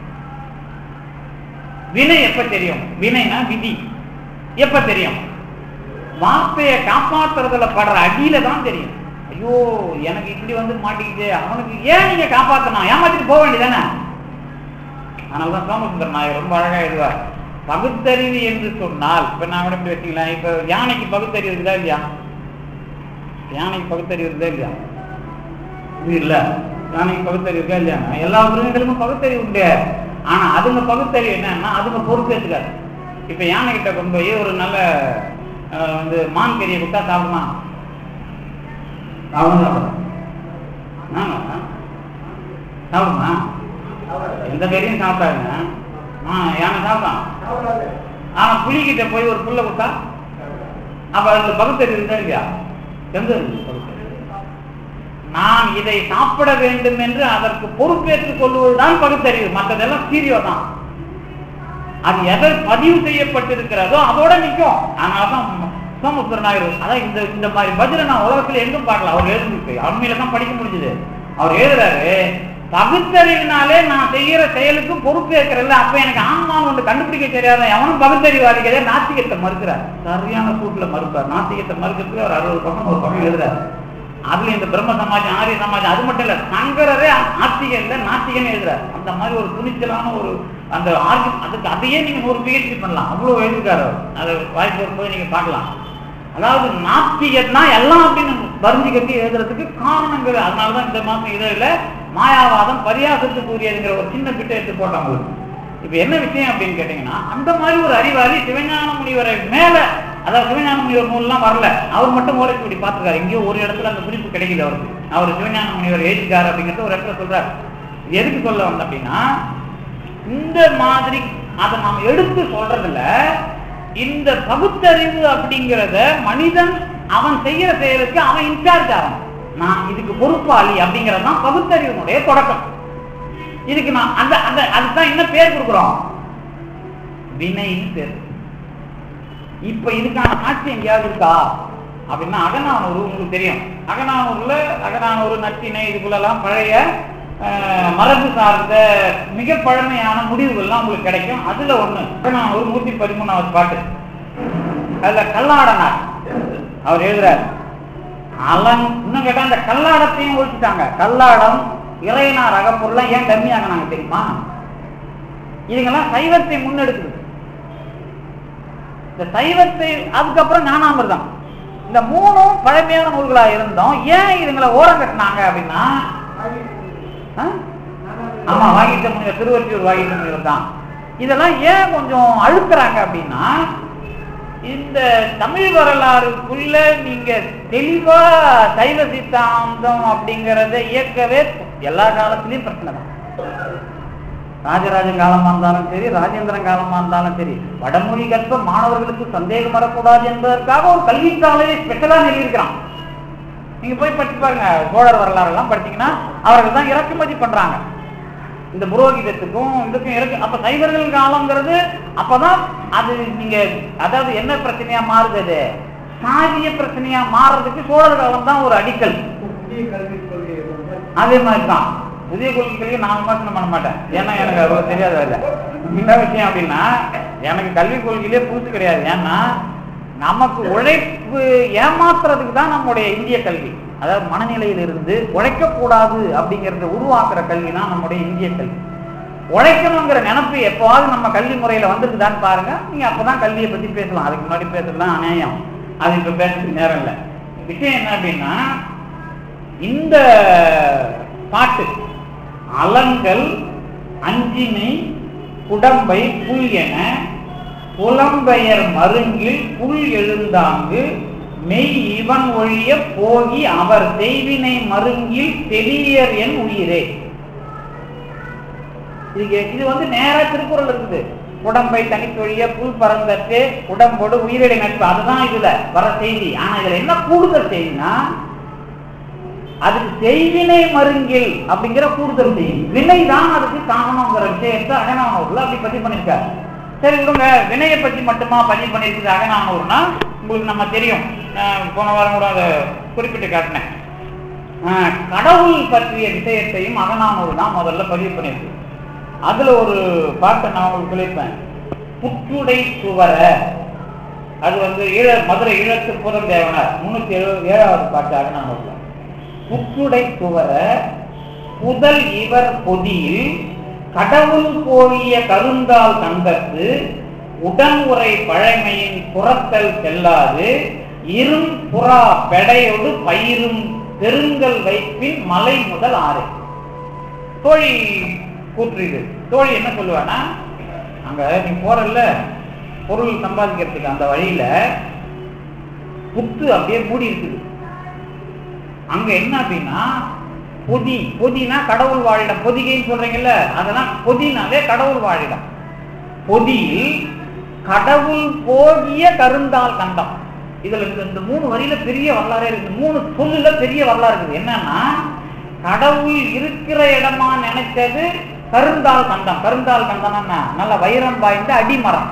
வினை எப்ப தெரியும் வினைனா விதி எப்ப தெரியும் வார்த்தையை காப்பாத்துறதுல படுற அடியில தான் தெரியும் ஐயோ எனக்கு இப்படி வந்து மாட்டிக்கிச்சு அவனுக்கு ஏன் நீங்க காப்பாத்தணும் ஏமாத்திட்டு போக வேண்டியதானே அதனாலதான் சோமசுந்தர நாயர் ரொம்ப அழகா எழுதுவார் பகுத்தறிவு என்று சொன்னால் இப்ப நான் கூட இப்படி வச்சுக்கலாம் இப்ப யானைக்கு பகுத்தறிவு இருக்குதா இல்லையா யானைக்கு பகுத்தறிவு இருக்குதா இல்லையா இது இல்ல யானைக்கு பகுத்தறிவு இருக்கா இல்லையா எல்லா மிருகங்களுக்கும் பகுத்தறிவு உண்டு ஆனா அதுங்க பகுத்தறிவு என்னன்னா அதுங்க பொறுப்பேற்றுக்காது இப்ப யானை கிட்ட கொண்டு போய் ஒரு நல்ல அஹ், வந்து மான் கறியை கொடுத்தா சாப்பிடுமா சாப்பிடும் சாப்பிடும் ஆமா. சாப்பிடுமா எந்த கறியும் சாப்பிடாதுங்க ஆ யானை சாப்பிடான் ஆனா புலிகிட்ட போய் ஒரு புல்ல கொடுத்தா அப்ப அதுல பகுத்தறிவு இருந்தா இல்லையா எந்த இருக்கு பகுத்தறிவு நான் இதை சாப்பிட வேண்டும் என்று அதற்கு பொறுப்பேற்றுக் கொள்வதுதான் பகுத்தறிவு மற்றதெல்லாம் சீரியோ தான் அது எதை பதிவு செய்யப்பட்டிருக்கிறதோ அதோட நிற்கும் அதனாலதான் சோமசுந்தர நாயர் அதான் இந்த இந்த மாதிரி பதில நான் உலகத்துல எங்கும் பார்க்கல அவர் எழுதிருக்கு அண்மையில தான் படிக்க முடிஞ்சது அவர் எழுதுறாரு பகுத்தறிவினாலே நான் செய்யற செயலுக்கு பொறுப்பேற்கிறல்ல அப்ப எனக்கு ஆன்மான்னு ஒன்று கண்டுபிடிக்க தெரியாத எவனும் பகுத்தறிவாதிகளே நாத்திகத்தை மறுக்கிறார் சரியான சூட்ல மறுப்பார் நாத்திகத்தை மறுக்கிறதுக்கு ஒரு அறுபது பக்கம் ஒரு பக்கம் எழுதுறாரு அதுல இந்த பிரம்ம சமாஜம் ஆரிய சமாஜம் அது மட்டும் இல்ல சங்கரரே ஆத்திகன் இல்ல நாத்திகன் எழுதுறாரு அந்த மாதிரி ஒரு துணிச்சலான ஒரு அந்த ஆர்கு அதுக்கு அதையே நீங்க நூறு பிஹெச்டி பண்ணலாம் அவ்வளவு எழுதிருக்காரு அவர். அது வாய்ப்பு வரும்போது நீங்க பார்க்கலாம் அதாவது நாத்திகன்னா எல்லாம் அப்படின்னு வரிஞ்சு கட்டி எழுதுறதுக்கு காரணங்கள் அதனாலதான் இந்த மாசம் இதில் மாயாவாதம் பரியாசத்துக்கு உரியதுங்கிற ஒரு சின்ன பிட்டை எடுத்து போட்டாங்க இப்ப என்ன விஷயம் அப்படின்னு கேட்டீங்கன்னா அந்த மாதிரி ஒரு அறிவாளி சிவஞான முனிவரை மேல அதாவது சிவஞான முனிவர் நூல்லாம் வரல அவர் மட்டும் ஓலைக்கு இப்படி பார்த்துருக்காரு எங்கேயோ ஒரு இடத்துல அந்த குறிப்பு கிடைக்குது அவருக்கு அவர் சிவஞான முனிவர் எழுதிக்காரு அப்படிங்கிறது ஒரு இடத்துல சொல்றாரு இது எதுக்கு சொல்ல வந்த அப்படின்னா இந்த மாதிரி அதை நாம் எடுத்து சொல்றதுல இந்த பகுத்தறிவு அப்படிங்கிறத மனிதன் அவன் செய்யற செயலுக்கு அவன் இன்சார்ஜ் ஆகணும் நான் இதுக்கு பொறுப்பாளி அப்படிங்கிறது தான் பகுத்தறிவினுடைய தொடக்கம் இதுக்கு நான் அந்த அந்த அதுதான் என்ன பேர் கொடுக்குறோம் வினைன்னு பேர் இப்ப இதுக்கான சாட்சி எங்கேயாவது இருக்கா அப்படின்னா அகநானூறு உங்களுக்கு தெரியும் அகநானூர்ல அகநானூறு நற்றினை இதுக்குள்ளெல்லாம் பழைய அஹ், மரபு சார்ந்த மிக பழமையான முடிவுகள்லாம் உங்களுக்கு கிடைக்கும் அதுல ஒண்ணு அகநானூறு நூத்தி பதிமூணாவது பாட்டு அதுல கல்லாடனார் அவர் எழுதுறாரு அலன் இன்னும் கேட்டா அந்த கல்லாடத்தையும் ஒழிச்சுட்டாங்க கல்லாடம் இறையனார் அகப்பொருள்லாம் ஏன் கம்மியாகினாங்க தெரியுமா இதுங்கெல்லாம் சைவத்தை முன்னெடுக்குது இந்த சைவத்தை அதுக்கப்புறம் ஞானாமிர்தம் இந்த மூணும் பழமையான நூல்களா இருந்தோம் ஏன் இதுங்களை ஓரம் கட்டினாங்க அப்படின்னா ஆ? ஆமா வாகிட்ட முனிவர் திருவற்றியூர் வாகிட்ட முனிவர் தான் இதெல்லாம் ஏன் கொஞ்சம் அழுத்துறாங்க அப்படின்னா இந்த தமிழ் வரலாறுக்குள்ள நீங்க தெளிவா சைவ சித்தாந்தம் அப்படிங்கறத இயக்கவே எல்லா காலத்திலயும் பிரச்சனை தான் ராஜராஜன் காலமா இருந்தாலும் சரி ராஜேந்திரன் காலமா இருந்தாலும் சரி வடமொழி கற்ப மாணவர்களுக்கு சந்தேகம் வரக்கூடாது என்பதற்காக ஒரு கல்வித்தாளையை ஸ்பெஷலா நிறுவியிருக்கிறான் நீங்க போய் படிச்சு பாருங்க சோழர் வரலாறு எல்லாம் படிச்சீங்கன்னா அவர்கள் தான் இறக்குமதி பண்றாங்க இந்த புரோகிதத்துக்கும் இதுக்கும் இறக்கு அப்ப சைவர்கள் காலங்கிறது அப்பதான் அது நீங்க அதாவது என்ன பிரச்சனையா மாறுது அது சாதிய பிரச்சனையா மாறுறதுக்கு சோழர் காலம் தான் ஒரு அடிக்கல் புதிய கல்விக் கொள்கையை வந்து அதே மாதிரி தான் புதிய கொள்கைகளையும் நான் விமர்சனம் பண்ண மாட்டேன் ஏன்னா எனக்கு அவ்வளவு தெரியாது அதுல என்ன விஷயம் அப்படின்னா எனக்கு கல்விக் கொள்கையிலே புதுசு கிடையாது ஏன்னா நமக்கு உழைப்பு ஏமாத்துறதுக்கு தான் நம்முடைய இந்திய கல்வி அதாவது மனநிலையில இருந்து உழைக்கக்கூடாது அப்படிங்கறத உருவாக்குற கல்வி தான் நம்முடைய இந்திய கல்வி உழைக்கணுங்கிற நினைப்பு எப்போவாவது நம்ம கல்வி முறையில வந்துருக்குதான்னு பாருங்க நீங்க அப்பதான் கல்வியை பத்தி பேசலாம் அதுக்கு முன்னாடி பேசுறதுலாம் அநியாயம் அது இப்ப பேசுறதுக்கு நேரம் இல்லை விஷயம் என்ன அப்படின்னா இந்த பாட்டு அலங்கள் அஞ்சினை குடம்பை புல் என புலம்பெயர் மருங்கில் புல் எழுந்தாங்கு மெய் இவன் ஒழிய போகி அவர் செய்வினை மருங்கில் தெளியர் என் உயிரே இது இது வந்து நேரா திருக்குறள் இருக்குது உடம்பை தனித்தொழிய புல் பறந்தட்டு உடம்போடு உயிரிழை நட்பு அதுதான் இதுல வர செய்தி ஆனா இதுல என்ன கூடுதல் செய்தினா அதுக்கு செய்வினை மருங்கில் அப்படிங்கிற கூடுதல் செய்தி வினை தான் அதுக்கு காரணங்கிற விஷயத்தை அகநானூர்ல அப்படி பதிவு பண்ணிருக்காரு சரி விடுங்க வினையை பத்தி மட்டுமா பதிவு பண்ணிருக்குது அகநானூர்னா உங்களுக்கு நம்ம தெரியும் நான் போன வாரம் கூட அதை குறிப்பிட்டு காட்டினேன் ஆஹ் கடவுள் பற்றிய விஷயத்தையும் அகநானூர் தான் முதல்ல பதிவு பண்ணிருக்கு அதுல ஒரு பாட்டை நான் உங்களுக்கு சொல்லியிருப்பேன் புற்றுடை சுவர அது வந்து ஈழ மதுரை ஈழத்து புறந்தேவனார் முன்னூத்தி எழுபது ஏழாவது பாட்டு அகநானூர்ல புற்றுடை சுவர புதல் இவர் பொதியில் கடவுள் போகிய கருந்தால் கந்தத்து உடன் உரை பழமையின் புறத்தல் செல்லாது இரும் புறா பெடையோடு பயிரும் பெருங்கல் வைப்பின் மலை முதல் ஆறு தோழி கூற்று இது தோழி என்ன சொல்லுவானா அங்க நீ போறல்ல பொருள் சம்பாதிக்கிறதுக்கு அந்த வழியில புத்து அப்படியே மூடி இருக்குது அங்க என்ன அப்படின்னா பொதி பொதினா கடவுள் வாழிடம் பொதிகைன்னு சொல்றீங்கல்ல அதெல்லாம் பொதினாலே கடவுள் வாழிடம் பொதியில் கடவுள் போகிய கருந்தால் கண்டம் இதுல இந்த இந்த மூணு வரியில பெரிய வரலாறே இருக்கு மூணு சொல்லுல பெரிய வரலாறு இருக்குது என்னன்னா கடவுள் இருக்கிற இடமா நினைச்சது கருந்தால் கண்டம் கருந்தால் கண்டம் என்ன நல்ல வைரம் பாய்ந்த அடிமரம்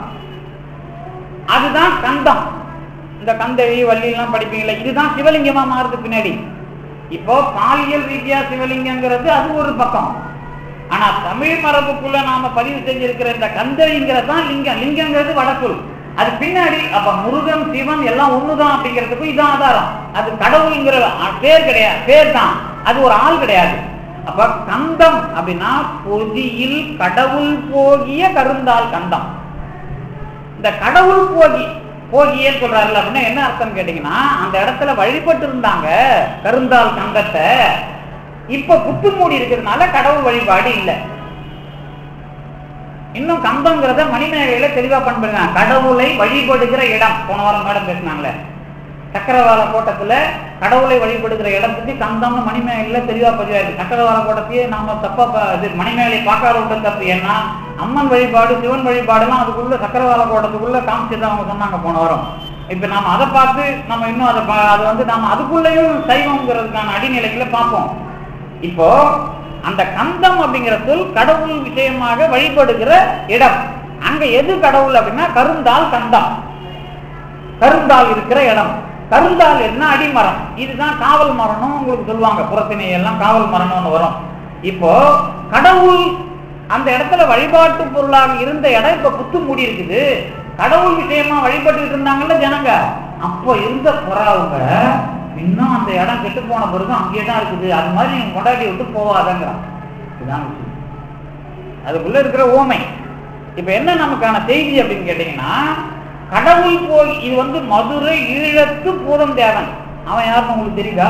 அதுதான் கண்டம் இந்த கந்தழி வள்ளி எல்லாம் படிப்பீங்களா இதுதான் சிவலிங்கமா மாறுது பின்னாடி இப்போ பாலியல் ரீதியா சிவலிங்கங்கிறது அது ஒரு பக்கம் ஆனா தமிழ் மரபுக்குள்ள நாம பதிவு செஞ்சிருக்கிற இந்த கந்தழிங்கிறது தான் லிங்கம் லிங்கங்கிறது வடக்குள் அது பின்னாடி அப்ப முருகன் சிவன் எல்லாம் ஒண்ணுதான் அப்படிங்கிறதுக்கு இதான் ஆதாரம் அது கடவுள்ங்கிற அ- பேர் கிடையாது பேர் தான் அது ஒரு ஆள் கிடையாது அப்ப கந்தம் அப்படின்னா பொதியில் கடவுள் போகிய கருந்தால் கந்தம் இந்த கடவுள் போகி போகியேன்னு சொல்றாருல்ல அப்படின்னா என்ன அர்த்தம் கேட்டீங்கன்னா அந்த இடத்துல வழிபட்டு இருந்தாங்க கருந்தால் கந்தத்தை இப்ப புத்து மூடி இருக்கிறதுனால கடவுள் வழிபாடு இல்லை இன்னும் கம்பங்கிறத மணிமேகலையில தெளிவா பண்புறாங்க கடவுளை வழிபடுகிற இடம் போன வாரம் மேடம் பேசினாங்களே சக்கரவாள கோட்டத்துல கடவுளை வழிபடுகிற இடத்துக்கு கந்தம்னு மணிமேகலையில தெளிவா பதிவாயிருக்கு சக்கரவாள கோட்டத்தையே நாம தப்பா ப- இது மணிமேகலை பார்க்காத விட்ட தப்பு ஏன்னா அம்மன் வழிபாடு சிவன் வழிபாடுலாம் அதுக்குள்ள சக்கரவாள கோட்டத்துக்குள்ள காமிச்சது அவங்க சொன்னாங்க போன வாரம் இப்ப நாம அதை பார்த்து நம்ம இன்னும் அதை பா- அது வந்து நாம அதுக்குள்ளேயும் சைவம்ங்கிறதுக்கான அடிநிலைகளை பார்ப்போம் இப்போ அந்த கந்தம் அப்படிங்கிற சொல் கடவுள் விஷயமாக வழிபடுகிற இடம் அங்க எது கடவுள் அப்படின்னா கருந்தால் கந்தம் கருந்தால் இருக்கிற இடம் கருந்தால் என்ன அடிமரம் இதுதான் காவல் மரம்னு உங்களுக்கு சொல்லுவாங்க புறத்தினை எல்லாம் காவல் மரம்னு வரும் இப்போ கடவுள் அந்த இடத்துல வழிபாட்டு பொருளாக இருந்த இடம் இப்ப புத்து மூடி இருக்குது கடவுள் விஷயமா வழிபட்டு இருந்தாங்கல்ல ஜனங்க அப்போ இருந்த புறாவுங்க இன்னும் அந்த இடம் கெட்டு போன பிறகு அங்கேயே தான் இருக்குது அது மாதிரி நீங்க கொண்டாடி விட்டு போவாதங்கிறான் இதுதான் விஷயம் அதுக்குள்ள இருக்கிற ஓமை இப்ப என்ன நமக்கான செய்தி அப்படின்னு கேட்டீங்கன்னா கடவுள் போய் இது வந்து மதுரை ஈழத்து பூதம் தேவன் அவன் யாருன்னு உங்களுக்கு தெரியுதா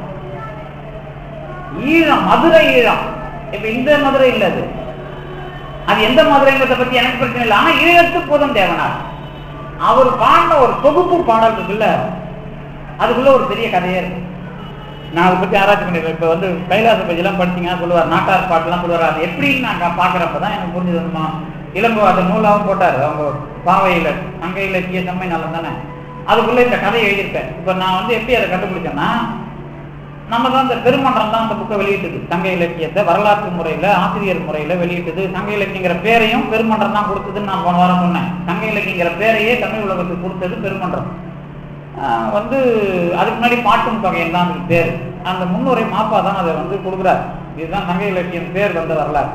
ஈழம் மதுரை ஈழம் இப்ப இந்த மதுரை இல்ல அது அது எந்த மதுரைங்கிறத பத்தி எனக்கு பிரச்சனை இல்லை ஆனா ஈழத்து பூதம் தேவனார் அவர் பாடின ஒரு தொகுப்பு பாடல் இருக்குல்ல அதுக்குள்ள ஒரு பெரிய கதையே இருக்கு நான் அதை பத்தி ஆராய்ச்சி பண்ணிருக்கேன் இப்ப வந்து கைலாச பஜெல்லாம் படிச்சீங்கன்னா சொல்லுவார் நாட்டார் பாட்டுலாம் சொல்லுவார் அது எப்படின்னு நான் கா- பாக்குறப்பதான் எனக்கு புரிஞ்சது வந்துமா இளம்போ அந்த நூலாவும் போட்டாரு அவங்க பாவையில சங்க இலக்கிய செம்மை நலம் தானே அதுக்குள்ள இந்த கதையை எழுதியிருப்பேன் இப்ப நான் வந்து எப்படி அதை கண்டுபிடிச்சேன்னா நம்ம தான் இந்த பெருமன்றம் தான் அந்த புக்கை வெளியிட்டது சங்க இலக்கியத்தை வரலாற்று முறையில ஆசிரியர் முறையில வெளியிட்டது சங்க இலக்கியங்கிற பேரையும் பெருமன்றம் தான் கொடுத்ததுன்னு நான் போன வாரம் சொன்னேன் சங்க இலக்கியங்கிற பேரையே தமிழ் உலகத்துக்கு கொடுத்தது பெருமன்றம் ஆஹ் வந்து அதுக்கு முன்னாடி பாட்டும் தொகையன் தான் அதுக்கு பேர் அந்த முன்னுரை மாப்பா தான் அதை வந்து கொடுக்குறார் இதுதான் சங்க இலக்கியம் பேர் வந்த வரலாறு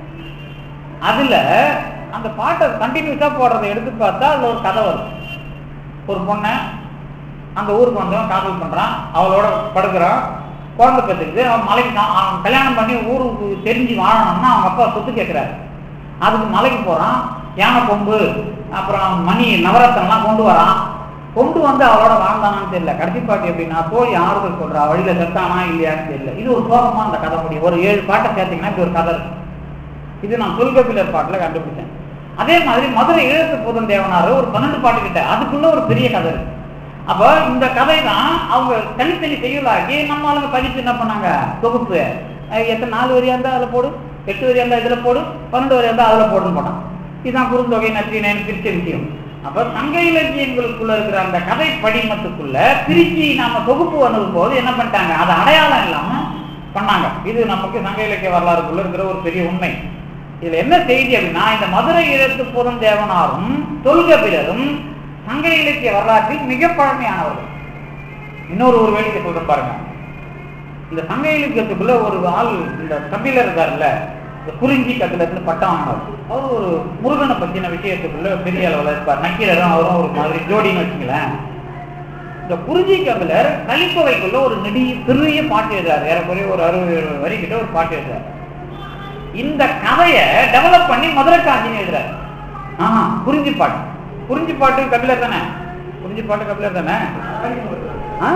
அதுல அந்த பாட்டை கண்டினியூஸா போடுறதை எடுத்து பார்த்தா அதுல ஒரு கதை வரும் ஒரு பொண்ணை அந்த ஊருக்கு வந்தவன் காதல் பண்றான் அவளோட படுக்கிறான் குழந்தை பெற்றுக்குது அவன் மலைக்கு தான் அவன் கல்யாணம் பண்ணி ஊருக்கு தெரிஞ்சு வாழணும்னா அவங்க அப்பா சொத்து கேட்கிறாரு அதுக்கு மலைக்கு போறான் யானை கொம்பு அப்புறம் மணி நவரத்தனம்லாம் கொண்டு வரான் கொண்டு வந்து அவளோட வாழ்ந்தானான்னு தெரியல கடைசி பாட்டு எப்படின்னா தோழி ஆறுதல் சொல்றா வழியில செத்தானா இல்லையான்னு தெரியல இது ஒரு சோகமா அந்த கதை முடியும் ஒரு ஏழு பாட்டை சேர்த்தீங்கன்னா இப்படி ஒரு கதை இருக்கும் இது நான் சொல்கபிலர் பாட்டுல கண்டுபிடிச்சேன் அதே மாதிரி மதுரை இழத்து போதன் தேவனாரு ஒரு பன்னெண்டு பாட்டு கிட்ட அதுக்குள்ள ஒரு பெரிய கதை இருக்கு அப்போ இந்த கதை தான் அவங்க தனித்தனி செய்யலாகி நம்ம ஆளுங்க பதிச்சு என்ன பண்ணாங்க தொகுப்பு அஹ் எத்தனை நாலு வரியா இருந்தா அதுல போடு எட்டு வரியா இருந்தா இதுல போடு பன்னெண்டு வரியா இருந்தா அதுல போடுன்னு போட்டான் இதுதான் குறுந்தொகை நற்றினேன்னு பிரிச்ச விஷயம் அப்ப சங்க இலக்கியங்களுக்குள்ள இருக்கிற அந்த கதை படிமத்துக்குள்ள பிரிச்சு நாம தொகுப்பு வந்தது போது என்ன பண்ணிட்டாங்க அது அடையாளம் இல்லாம பண்ணாங்க இது நமக்கு சங்க இலக்கிய வரலாறுக்குள்ள இருக்கிற ஒரு பெரிய உண்மை இதுல என்ன செய்தி அப்படின்னா இந்த மதுரை இழத்து புதன் தேவனாரும் தொல்கபிலரும் சங்க இலக்கிய வரலாற்றில் மிக பழமையானவர்கள் இன்னொரு ஒரு வேடிக்கை சொல்றேன் பாருங்க இந்த சங்க இலக்கியத்துக்குள்ள ஒரு ஆள் இந்த கபிலர் இருக்காருல்ல இந்த குறிஞ்சி கபிலர்னு பட்டம் வாங்கினார் அவர் ஒரு முருகனை பத்தின விஷயத்துக்குள்ள பெரிய அளவில் இருப்பார் நக்கீரரும் அவரும் ஒரு மாதிரி ஜோடின்னு வச்சுங்களேன் இந்த குறிஞ்சி கபிலர் கலிப்பவைக்குள்ள ஒரு நெடி பெரிய பாட்டு எழுதுறாரு ஏறக்குறைய ஒரு அறுபது எழுபது வரி கிட்ட ஒரு பாட்டு எழுதுறாரு இந்த கதையை டெவலப் பண்ணி மதுரை காஞ்சின்னு எழுதுறாரு ஆஹா குறிஞ்சி பாட்டு குறிஞ்சி பாட்டு கபிலர் தானே குறிஞ்சி பாட்டு கபிலர் தானே ஆ?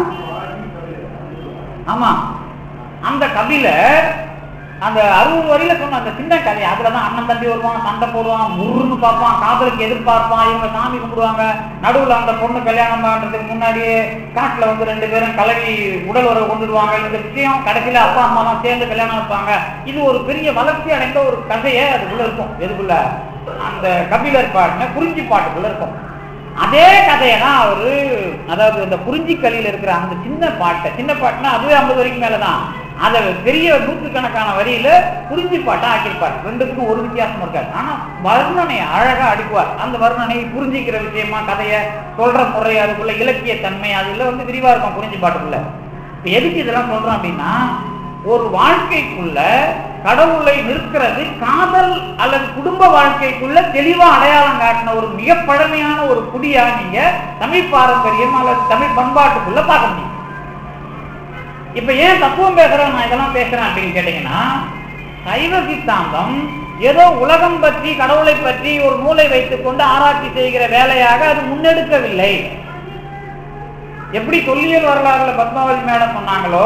ஆமா அந்த கபிலர் அந்த அறுபது வரியில சொன்ன அந்த சின்ன கதை அதுலதான் அண்ணன் தம்பி வருவான் சண்டை போடுவான் முருன்னு பார்ப்பான் காதலுக்கு எதிர்பார்ப்பான் இவங்க சாமி கும்பிடுவாங்க நடுவுல அந்த பொண்ணு கல்யாணம் பண்றதுக்கு முன்னாடியே காட்டுல வந்து ரெண்டு பேரும் கலவி உடல் உறவு கொண்டுடுவாங்க இந்த விஷயம் கடைசியில அப்பா அம்மா எல்லாம் சேர்ந்து கல்யாணம் வைப்பாங்க இது ஒரு பெரிய வளர்ச்சி அடைந்த ஒரு கதையே அதுக்குள்ள இருக்கும் எதுக்குள்ள அந்த கபிலர் பாட்டுன குறிஞ்சி பாட்டுக்குள்ள இருக்கும் அதே கதையை தான் அவரு அதாவது இந்த குறிஞ்சிக்கலியில் இருக்கிற அந்த சின்ன பாட்டை சின்ன பாட்டுனா அதுவே ஐம்பது வரைக்கும் மேலதான் அதை பெரிய நூற்றுக்கணக்கான வரியில குறிஞ்சி பாட்டா ஆக்கியிருப்பார் ரெண்டுக்கும் ஒரு வித்தியாசம் இருக்காது ஆனா வர்ணனை அழகா அடிக்குவார் அந்த வர்ணனை புரிஞ்சிக்கிற விஷயமா கதையை சொல்ற முறை அதுக்குள்ள இலக்கிய தன்மை அதுல வந்து விரிவா இருக்கும் குறிஞ்சி பாட்டுக்குள்ள இப்ப எதுக்கு இதெல்லாம் சொல்றோம் அப்படின்னா ஒரு வாழ்க்கைக்குள்ள கடவுளை நிற்கிறது காதல் அல்லது குடும்ப வாழ்க்கைக்குள்ள தெளிவா அடையாளம் காட்டின ஒரு மிக பழமையான ஒரு குடியா நீங்க தமிழ் பாரம்பரியம் அல்லது தமிழ் பண்பாட்டுக்குள்ள பார்க்க முடியும் இப்ப ஏன் தத்துவம் பேசுறேன் நான் இதெல்லாம் பேசுறேன் அப்படின்னு கேட்டீங்கன்னா சைவ சித்தாந்தம் ஏதோ உலகம் பற்றி கடவுளை பற்றி ஒரு மூளை வைத்துக் கொண்டு ஆராய்ச்சி செய்கிற வேலையாக அது முன்னெடுக்கவில்லை எப்படி தொல்லியல் வரலாறுல பத்மாவதி மேடம் சொன்னாங்களோ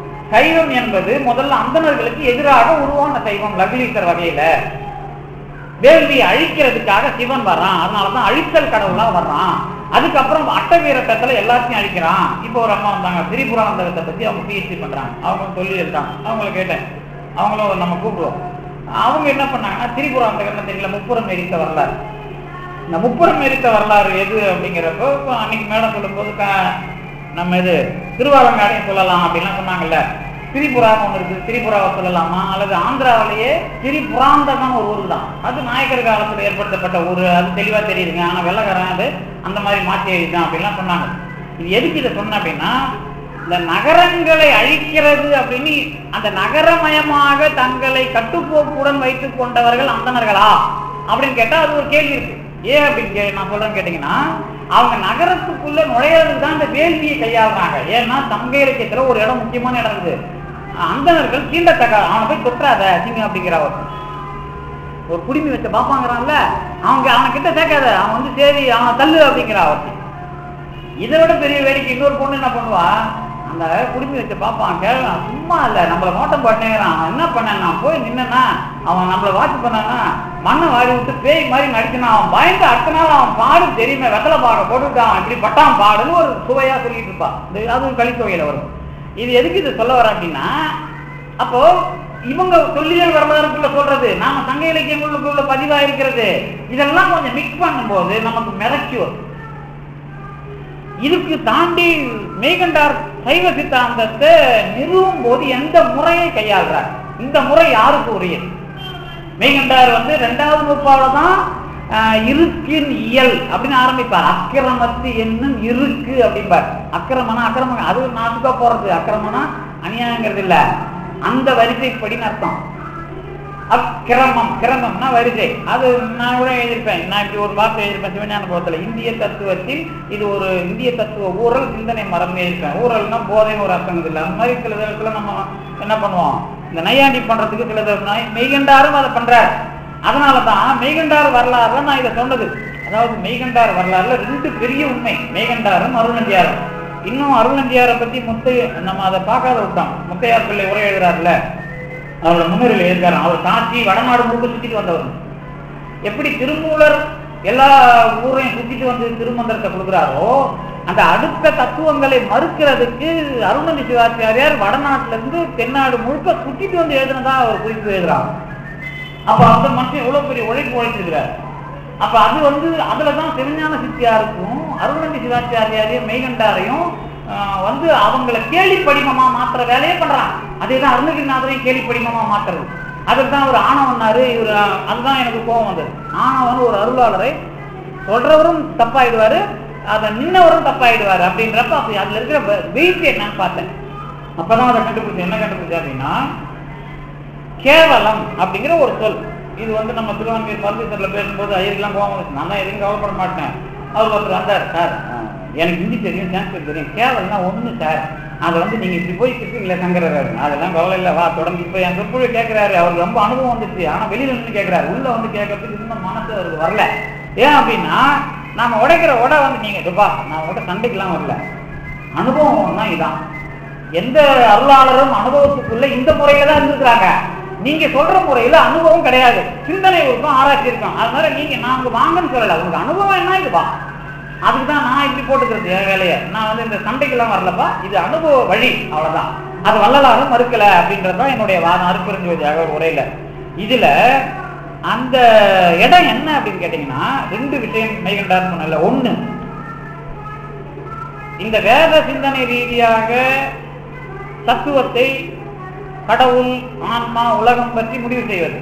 சைவம் என்பது முதல்ல அந்தணர்களுக்கு எதிராக உருவான சைவம் லகுலீசர் வகையில வேள்வியை அழிக்கிறதுக்காக சிவன் வர்றான் அதனாலதான் அழித்தல் கடவுளா வர்றான் அதுக்கப்புறம் அட்டவீரட்டத்துல எல்லாத்தையும் அழிக்கிறான் இப்போ ஒரு அம்மா வந்தாங்க திரிபுராந்தகத்தை பத்தி அவங்க பிஹெச்டி பண்றாங்க அவங்க சொல்லி இருக்காங்க அவங்கள கேட்டேன் அவங்களும் நம்ம கூப்பிடுவோம் அவங்க என்ன பண்ணாங்கன்னா திரிபுராந்தகம் தெரியல முப்புறம் எரித்த வரலாறு இந்த முப்புறம் எரித்த வரலாறு எது அப்படிங்கிறப்போ இப்போ அன்னைக்கு மேடம் சொல்லும்போது க- நம்ம இது திருவாலங்காடையும் சொல்லலாம் அப்படின்லாம் சொன்னாங்கல்ல திரிபுரான்னு ஒன்று இருக்குது திரிபுராவை சொல்லலாமா அல்லது ஆந்திராவிலேயே திரிபுராந்தகம் ஒரு ஊர் தான் அது நாயக்கர் காலத்தில் ஏற்படுத்தப்பட்ட ஊர் அது தெளிவாக தெரியுதுங்க ஆனால் வெள்ளக்காரன் அது அந்த மாதிரி மாற்றி எழுதிதான் அப்படின்லாம் சொன்னாங்க இது எதுக்கு இதை சொன்னேன் அப்படின்னா இந்த நகரங்களை அழிக்கிறது அப்படின்னு அந்த நகரமயமாக தங்களை கட்டுப்போக்குடன் வைத்துக் கொண்டவர்கள் அந்தணர்களா அப்படின்னு கேட்டா அது ஒரு கேள்வி இருக்கு ஏன் அப்படின்னு கே- நான் சொல்றேன் கேட்டீங்கன்னா அவங்க நகரத்துக்குள்ள நுழையிறதுக்கு தான் இந்த வேள்வியை கையாளுறாங்க ஏன்னா தங்க இலக்கியத்துல ஒரு இடம் முக்கியமான இடம் இருக்குது அந்தணர்கள் தீண்டத்தக்க அவனை போய் தொற்றாத சிங்க அப்படிங்கிற அவர் ஒரு குடிமி வச்ச பாப்பாங்கிறான்ல அவங்க அவனை கிட்ட சேர்க்காத அவன் வந்து சரி அவனை தள்ளு அப்படிங்கிற அவர் இதை விட பெரிய வேடிக்கை இன்னொரு பொண்ணு என்ன பண்ணுவா அந்த குடுமி வச்ச பாப்பான் கேள்வி சும்மா இல்ல நம்மள நோட்டம் பண்ணேங்கிறான் அவன் என்ன பண்ணான் நான் போய் நின்னா அவன் நம்மள வாட்ச் பண்ணானா மண்ணை வாடி விட்டு பேய் மாதிரி நடிச்சுனா அவன் பயந்து அடுத்த நாள் அவன் பாடு தெரியுமே வெத்தலை பாட போட்டுட்டு அவன் இப்படி பட்டான் பாடுன்னு ஒரு சுவையா சொல்லிட்டு இருப்பான் இது அது ஒரு கலித்தொகையில வரும் இது எதுக்கு இது சொல்ல வர அப்படின்னா அப்போ இவங்க சொல்லியல் வரலாறுக்குள்ள சொல்றது நாம சங்க இலக்கியங்களுக்குள்ள பதிவா இருக்கிறது இதெல்லாம் கொஞ்சம் மிக்ஸ் பண்ணும்போது நமக்கு மிரட்சி வரும் இதுக்கு தாண்டி மெய்கண்டார் சைவ சித்தாந்தத்தை நிறுவும் போது எந்த முறையை கையாளுறார் இந்த முறை யாருக்கு உரியது மெய்கண்டார் வந்து ரெண்டாவது நூற்பாவில தான் ஆஹ், இருக்கின் இயல் அப்படின்னு ஆரம்பிப்பார் அக்கிரமத்து என்னும் இருக்கு அப்படிம்பார் அக்கிரமனா அக்கிரமம் அது நாட்டுக்கா போறது அக்கிரமனா அநியாயங்கிறது இல்ல அந்த வரிசைப்படின்னு அர்த்தம் அக்கிரமம் கிரமம்னா வரிசை அது நான் கூட எழுதியிருப்பேன் நான் இப்படி ஒரு வார்த்தை எழுதியிருப்பேன் சிவஞான போகத்துல இந்திய தத்துவத்தில் இது ஒரு இந்திய தத்துவ ஊழல் சிந்தனை மரம் எழுதியிருப்பேன் ஊழல்னா போதைன்னு ஒரு அர்த்தம் இல்லை அந்த மாதிரி சில இடத்துல நம்ம என்ன பண்ணுவோம் இந்த நையாண்டி பண்றதுக்கு சில தடவை நை- மெய்கண்டாரும் அதை பண்றார் அதனாலதான் மெய்கண்டார் வரலாறுல நான் இதை சொன்னது அதாவது மெய்கண்டார் வரலாறுல ரெண்டு பெரிய உண்மை மெய்கண்டாரும் அருணந்தியாரும் இன்னும் அருணந்தியாரை பத்தி முத்தை நம்ம அதை பார்க்காத விட்டோம் முத்தையார் பிள்ளை உரை எழுதுறாருல அவரோட முன்னுரையில் எழுதுறாரு அவர் காட்சி வடநாடு முழுக்க சுத்திட்டு வந்தவர் எப்படி திருமூலர் எல்லா ஊரையும் சுத்திட்டு வந்து திருமந்திரத்தை கொடுக்குறாரோ அந்த அடுத்த தத்துவங்களை மறுக்கிறதுக்கு அருணந்தி சிவாச்சாரியார் வடநாட்டுல இருந்து தென்னாடு முழுக்க சுத்திட்டு வந்து எழுதுனதா அவர் குறிப்பு எழுதுறாங்க அப்ப அந்த மனுஷன் எவ்வளவு பெரிய உழைப்பு உழைச்சிருக்கிறார் அப்ப அது வந்து அதுலதான் சிவஞான சித்தியாருக்கும் அருணந்தி சிவாச்சாரியாரையும் மெய்கண்டாரையும் ஆஹ், வந்து அவங்கள கேலி படிமமா மாத்துற வேலையே பண்றாங்க அதேதான் அருணகிரிநாதரையும் கேலி படிமமா மாத்துறது அதுக்கு தான் ஒரு ஆணவன்னாரு இவர் அதுதான் எனக்கு கோபம் வந்தது ஆணவன் ஒரு அருளாளரை சொல்றவரும் தப்பாயிடுவாரு அதை நின்னவரும் தப்பாயிடுவாரு அப்படின்றப்ப அப்ப அதுல இருக்கிற வெயிட் என்னன்னு பார்த்தேன் அப்பதான் அதை கண்டுபிடிச்சேன் என்ன கண்டுபிடிச்சேன் அப்படின்னா கேவலம் அப்படிங்கிற ஒரு சொல் இது வந்து நம்ம திருவான்மையூர் பரமேஸ்வரில் பேசும்போது ஐயருக்கெல்லாம் கோவம் வந்துச்சு நான் தான் எதுவும் கவலைப்பட மாட்டேன் அவர் ஒருத்தர் வந்தார் சார் அஹ், எனக்கு ஹிந்தி தெரியும் சான்ஸ்கிரிட் தெரியும் கேவலம்னா ஒண்ணு சார் அதை வந்து நீங்க இப்படி போய் இருக்கீங்களே சங்கரர் அதெல்லாம் கவலை இல்லை வா தொடர்ந்து இப்போ என் சொற்பொழி கேட்கிறாரு அவருக்கு ரொம்ப அனுபவம் வந்துச்சு ஆனா வெளியில நின்று கேட்கிறாரு உள்ள வந்து கேட்கறதுக்கு இன்னும் மனசு அவருக்கு வரல ஏன் அப்படின்னா நாம உடைக்கிற உடை வந்து நீங்க இதுப்பா நான் உங்கள்கிட்ட சண்டைக்கெல்லாம் வரல அனுபவம் தான் இதான் எந்த அருளாளரும் அனுபவத்துக்குள்ள இந்த முறையில தான் இருந்திருக்கிறாங்க நீங்க சொல்ற முறையில அனுபவம் கிடையாது சிந்தனை இருக்கும் ஆராய்ச்சி இருக்கும் அதனால நீங்க நான் உங்க வாங்கன்னு சொல்லல உங்களுக்கு அனுபவம் என்ன இதுவா அதுக்கு தான் நான் இப்படி போட்டுக்கிறது என் வேலையை நான் வந்து இந்த சண்டைக்கெல்லாம் வரலப்பா இது அனுபவ வழி அவ்வளவுதான் அது வள்ளலாரும் மறுக்கல அப்படின்றது தான் என்னுடைய வாதம் அருப்பெருஞ்சோதியாக ஒரு உரையில இதுல அந்த இடம் என்ன அப்படின்னு கேட்டீங்கன்னா ரெண்டு விஷயம் மெய்கண்டார் சொன்னல ஒண்ணு இந்த வேத சிந்தனை ரீதியாக தத்துவத்தை கடவுள் ஆன்மா உலகம் பற்றி முடிவு செய்வது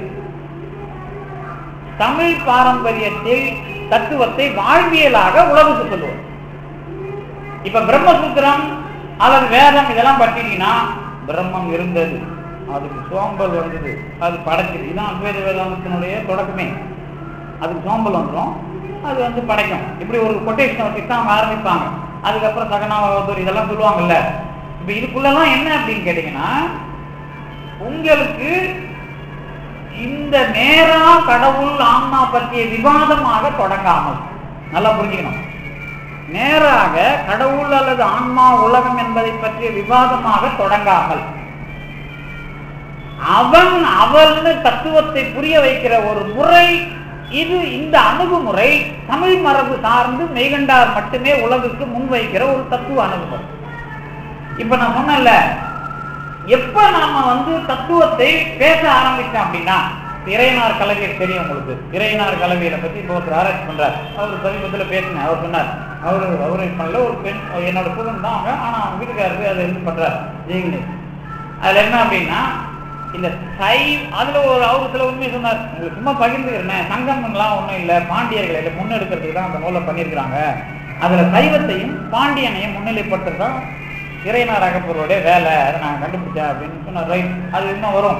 தமிழ் பாரம்பரியத்தில் தத்துவத்தை வாழ்வியலாக உலகுக்கு சொல்லுவது இப்ப பிரம்மசூத்திரம் அல்லது வேதம் இதெல்லாம் படிச்சீங்கன்னா பிரம்மம் இருந்தது அதுக்கு சோம்பல் வந்தது அது படைச்சது இதுதான் அத்வைத வேதாந்தத்தினுடைய தொடக்கமே அதுக்கு சோம்பல் வந்துடும் அது வந்து படைக்கும் இப்படி ஒரு கொட்டேஷனை வச்சுட்டு தான் அவங்க ஆரம்பிப்பாங்க அதுக்கப்புறம் சகனாவதூர் இதெல்லாம் சொல்லுவாங்கல்ல இப்ப இதுக்குள்ளலாம் என்ன அப்படின்னு கேட்டீங்கன்னா உங்களுக்கு இந்த நேரா கடவுள் ஆன்மா பற்றிய விவாதமாக தொடங்காமல் நல்லா புரிஞ்சுக்கணும் நேராக கடவுள் அல்லது ஆன்மா உலகம் என்பதை பற்றிய விவாதமாக தொடங்காமல் அவன் அவள்னு தத்துவத்தை புரிய வைக்கிற ஒரு முறை இது இந்த அணுகுமுறை தமிழ் மரபு சார்ந்து மெய்கண்டார் மட்டுமே உலகுக்கு முன்வைக்கிற ஒரு தத்துவ அணுகுமுறை இப்ப நான் சொன்னேன்ல எப்ப நாம வந்து தத்துவத்தை பேச ஆரம்பிச்சோம் அப்படின்னா இறையனார் கலவியர் தெரியும் உங்களுக்கு இறையனார் கலவியரை பத்தி இப்போ ஒருத்தர் ஆராய்ச்சி பண்றார் அவர் சமீபத்துல பேசினேன் அவர் சொன்னார் அவரு அவரு பண்ணல ஒரு பெண் என்னோட ஸ்டூடெண்ட் தான் அவங்க ஆனா அவங்க வீட்டுக்காரருக்கு அதை இது பண்றாரு ஜெயிங்க அதுல என்ன அப்படின்னா இந்த சை அதுல ஒரு அவர் சில உண்மை சொன்னார் உங்களுக்கு சும்மா பகிர்ந்துக்கிறேன் சங்கம்லாம் ஒண்ணும் இல்ல பாண்டியர்களை இல்ல முன்னெடுக்கிறதுக்கு தான் அந்த நூலை பண்ணியிருக்கிறாங்க அதுல சைவத்தையும் பாண்டியனையும் முன்னிலைப்படுத்துறதுதான் இறையனார் அகப்பொருளுடைய வேலை அதை நான் கண்டுபிடிச்சேன் அப்படின்னு சொன்னார் ரைட் அது இன்னும் வரும்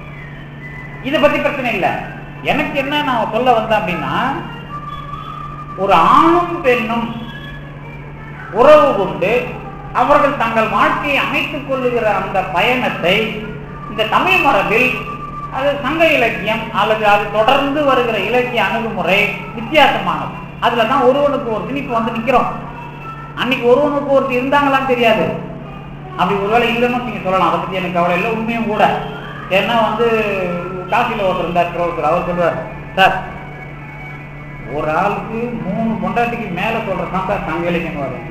இதை பத்தி பிரச்சனை இல்லை எனக்கு என்ன நான் சொல்ல வந்தேன் அப்படின்னா ஒரு ஆணும் பெண்ணும் உறவு கொண்டு அவர்கள் தங்கள் வாழ்க்கையை அமைத்துக் கொள்ளுகிற அந்த பயணத்தை இந்த தமிழ் மரபில் அது சங்க இலக்கியம் அல்லது அது தொடர்ந்து வருகிற இலக்கிய அணுகுமுறை வித்தியாசமானது அதுல தான் ஒருவனுக்கு ஒரு திணிப்பு வந்து நிக்கிறோம் அன்னைக்கு ஒருவனுக்கு ஒருத்தர் இருந்தாங்களான்னு தெரியாது அப்படி ஒருவேளை இல்லைன்னு நீங்க சொல்லலாம் அதை பத்தி எனக்கு கவலை இல்லை உண்மையும் கூட ஏன்னா வந்து காசியில் ஒருத்தர் இருந்தார் ஒருத்தர் அவர் சொல்றார் சார் ஒரு ஆளுக்கு மூணு பொண்டாட்டிக்கு மேல சொல்றதான் சார் சங்க இலக்கியம் வரும்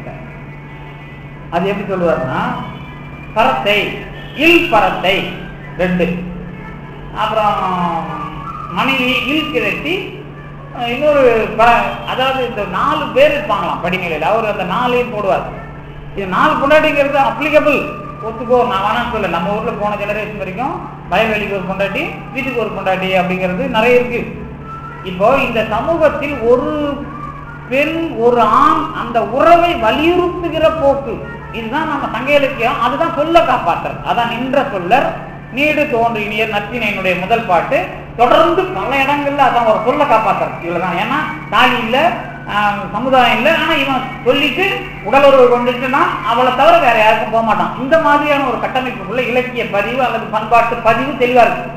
அது எப்படி சொல்லுவாருன்னா பரத்தை இல் பரத்தை ரெண்டு அப்புறம் மனைவி இல் கிழத்தி அஹ் இன்னொரு ப- அதாவது இந்த நாலு பேர் இருப்பாங்களாம் படிநிலையில் அவர் அந்த நாலையும் போடுவார் இது நாலு பொண்டாட்டிங்கிறது அப்ளிகபிள் ஒத்துக்கோ நான் வேணாம் சொல்ல நம்ம ஊர்ல போன ஜெனரேஷன் வரைக்கும் வயல்வெளிக்கு ஒரு பொண்டாட்டி வீட்டுக்கு ஒரு பொண்டாட்டி அப்படிங்கிறது நிறைய இருக்கு இப்போ இந்த சமூகத்தில் ஒரு பெண் ஒரு ஆண் அந்த உறவை வலியுறுத்துகிற போக்கு இதுதான் நம்ம சங்க இலக்கியம் அதுதான் சொல்ல காப்பாற்றுறது அதான் நின்ற சொல்லர் நீடு தோன்றினியர் நற்றினையினுடைய முதல் பாட்டு தொடர்ந்து பல இடங்கள்ல அதான் ஒரு சொல்ல காப்பாற்றுறது இவ்வளவுதான் ஏன்னா தாலி இல்ல ஆஹ், சமுதாயம் இல்ல ஆனா இவன் சொல்லிட்டு உடலுறவு கொண்டுட்டுனா அவளை தவிர வேற யாருக்கும் போக மாட்டான் இந்த மாதிரியான ஒரு கட்டமைப்புக்குள்ள இலக்கிய பதிவு அல்லது பண்பாட்டு பதிவு தெளிவா இருக்கு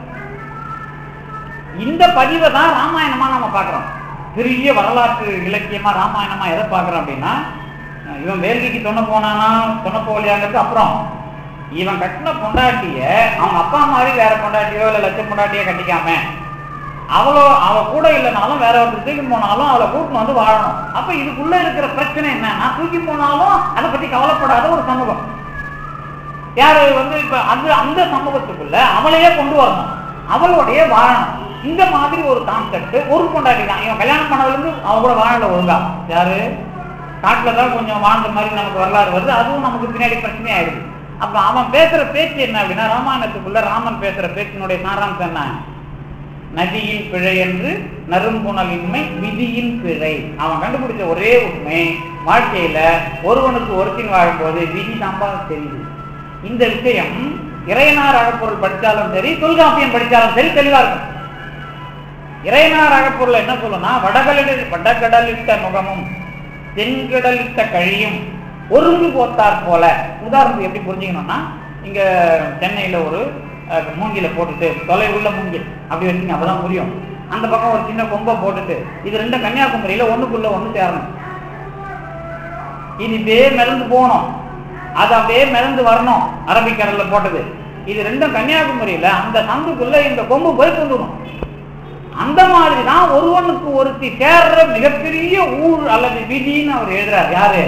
இந்த பதிவை தான் ராமாயணமா நம்ம பார்க்கிறோம் பெரிய வரலாற்று இலக்கியமா ராமாயணமா எதை பார்க்கிறோம் அப்படின்னா அஹ் இவன் வேள்விக்கு தொண்ண போனானா தொண்ண போகலையாங்கிறது அப்புறம் இவன் கட்டின பொண்டாட்டிய அவங்க அப்பா மாதிரி வேற பொண்டாட்டியோ இல்ல லட்ச பொண்டாட்டியோ கட்டிக்காம அவளோ அவ கூட இல்லைனாலும் வேற ஒருத்தர் தூக்கி போனாலும் அவளை கூட்டின்னு வந்து வாழணும் அப்ப இதுக்குள்ள இருக்கிற பிரச்சனை என்னன்னா தூக்கி போனாலும் அதை பத்தி கவலைப்படாத ஒரு சமூகம் யாரு வந்து இப்ப அது அந்த சமூகத்துக்குள்ள அவளையே கொண்டு வரணும் அவளுடைய வாழணும் இந்த மாதிரி ஒரு கான்செப்ட் ஒரு கொண்டாடி தான் இவன் கல்யாணம் பண்ணதுல இருந்து அவ கூட வாழல ஒழுங்கா யாரு காட்டுல தான் கொஞ்சம் வாழ்ந்த மாதிரி நமக்கு வரலாறு வருது அதுவும் நமக்கு பின்னாடி பிரச்சனை ஆயிடுது அப்ப அவன் பேசுற பேச்சு என்ன அப்படின்னா ராமாயணத்துக்குள்ள ராமன் பேசுற பேச்சினுடைய சாராம்சம் என்ன நதியின் பிழை என்று நறும்புணலின்மை விதியின் பிழை அவன் கண்டுபிடிச்ச ஒரே உண்மை வாழ்க்கையில ஒருவனுக்கு ஒருத்தின் வாழும்போது விதி தாம்பா தெரியுது இந்த விஷயம் இறையனார் அகப்பொருள் படிச்சாலும் சரி தொல்காப்பியம் படிச்சாலும் சரி தெளிவா இருக்கும் இறையனார் அகப்பொருள் என்ன சொல்லுன்னா வடகடலில் வடகடலிட்ட முகமும் தென்கடலிட்ட கழியும் ஒருங்கு போத்தார் போல உதாரணத்துக்கு எப்படி புரிஞ்சுக்கணும்னா இங்க சென்னையில ஒரு அஹ், மூங்கில போட்டுட்டு தொலை உள்ள மூங்கில் அப்படி வச்சுங்க அப்பதான் புரியும் அந்த பக்கம் ஒரு சின்ன கொம்பை போட்டுட்டு இது ரெண்டும் கன்னியாகுமரியில ஒண்ணுக்குள்ள ஒண்ணு சேரணும் இது இப்படியே மிதந்து போகணும் அது அப்படியே மிதந்து வரணும் அரபிக்கடல்ல போட்டது இது ரெண்டும் கன்னியாகுமரியில அந்த சந்துக்குள்ள இந்த கொம்பு போய் கொண்டுடும் அந்த மாதிரி தான் ஒருவனுக்கு ஒருத்தி சேர்ற மிகப்பெரிய ஊர் அல்லது விதின்னு அவர் எழுதுறார் யாரு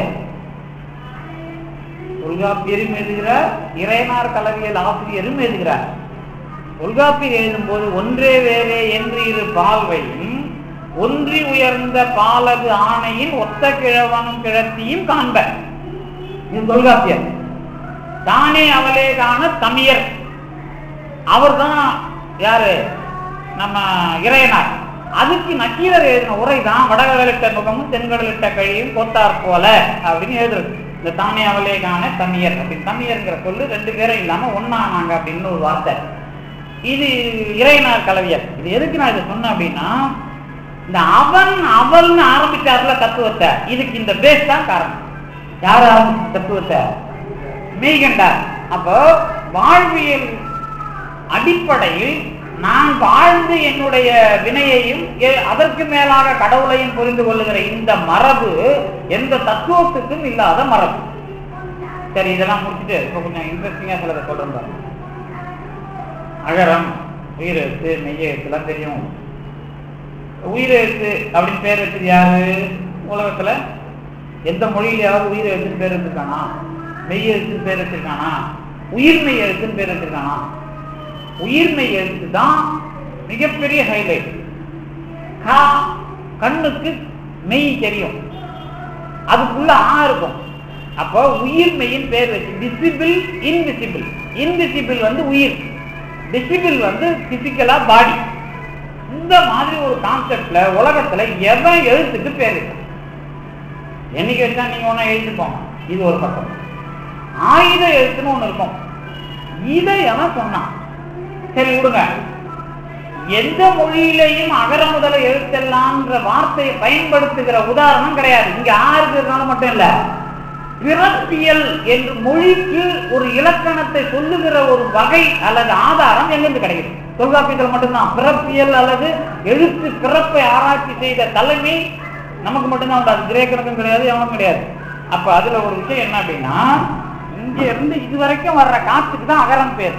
தொல்காப்பியரும் எழுதுகிறார் இறையனார் கலவியல் ஆசிரியரும் எழுதுகிறார் தொல்காப்பியர் எழுதும்போது ஒன்றே வேறே என்று இரு பால்வையும் ஒன்றி உயர்ந்த பாலது ஆணையின் ஒத்த கிழவனும் கிழத்தியும் காண்ப இது தொல்காப்பியர் தானே அவளே காண தமியர் அவர்தான் யாரு நம்ம இறையனார் அதுக்கு நக்கீரர் எழுதின உரை தான் வடகடலிட்ட முகமும் தென்கடலிட்ட கழியும் கொத்தார் போல அப்படின்னு எழுதுறது இந்த தானே அவளே காண தமியர் அப்படின்னு தமியர்ங்கிற சொல்லு ரெண்டு பேரும் இல்லாம ஒன்னானாங்க அப்படின்னு ஒரு வார்த்தை இது இறையனார் கலவியர் இது எதுக்கு நான் இதை சொன்னேன் அப்படின்னா இந்த அவன் அவள்னு ஆரம்பிச்சார்ல தத்துவத்தை இதுக்கு இந்த பேஸ் தான் காரணம் யார் ஆரம்பிச்ச தத்துவத்தை மெய்கண்டார் அப்போ வாழ்வியல் அடிப்படையில் நான் வாழ்ந்து என்னுடைய வினையையும் எ- அதற்கு மேலாக கடவுளையும் புரிந்து கொள்ளுகிற இந்த மரபு எந்த தத்துவத்துக்கும் இல்லாத மரபு சரி இதெல்லாம் முடிச்சுட்டு இப்போ கொஞ்சம் இன்ட்ரெஸ்டிங்கா சிலதை சொல்றேன் பாருங்க. அகரம் உயிரெழுத்து மெய்யெழுத்துலாம் தெரியும் உயிரெழுத்து அப்படின்னு பேர் வச்சது யாரு உலகத்துல எந்த மொழியிலாவது உயிர் எழுத்துன்னு பேர் வச்சிருக்கானா மெய் எழுத்துன்னு பேர் வச்சிருக்கானா உயிர்மெய் எழுத்துன்னு பேர் வச்சிருக்கானா உயிர்மெய் எழுத்து தான் மிகப்பெரிய ஹைலைட் கா கண்ணுக்கு மெய் தெரியும் அதுக்குள்ள ஆ இருக்கும் அப்போ உயிர்மெயின் பேர் வச்சு டிசிபிள் இன்விசிபிள் இன்விசிபிள் வந்து உயிர் டிசிபிள் வந்து பிசிக்கலா பாடி இந்த மாதிரி ஒரு கான்செப்ட்ல உலகத்துல எவன் எழுத்துக்கு பேர் இருக்கு என்னைக்கு வச்சா நீங்க ஒண்ணா எழுதிப்போங்க இது ஒரு பக்கம் ஆயுத எழுத்துன்னு ஒண்ணு இருக்கும் இதை எவன் சொன்னான் சரி விடுங்க எந்த மொழியிலையும் அகர முதல எழுத்தெல்லாம்ன்ற வார்த்தையை பயன்படுத்துகிற உதாரணம் கிடையாது இங்க ஆறு இருக்கிறதுனால மட்டும் இல்ல பிறப்பியல் என்று மொழிக்கு ஒரு இலக்கணத்தை சொல்லுகிற ஒரு வகை அல்லது ஆதாரம் எங்கிருந்து கிடைக்குது தொல்காப்பியத்தில் மட்டும்தான் பிறப்பியல் அல்லது எழுத்து பிறப்பை ஆராய்ச்சி செய்த தலைமை நமக்கு மட்டும்தான் உண்டு அது கிரேக்கனுக்கும் கிடையாது எவனும் கிடையாது அப்ப அதுல ஒரு விஷயம் என்ன அப்படின்னா இங்க இருந்து இது வரைக்கும் வர்ற காத்துக்கு தான் அகரம் பேர்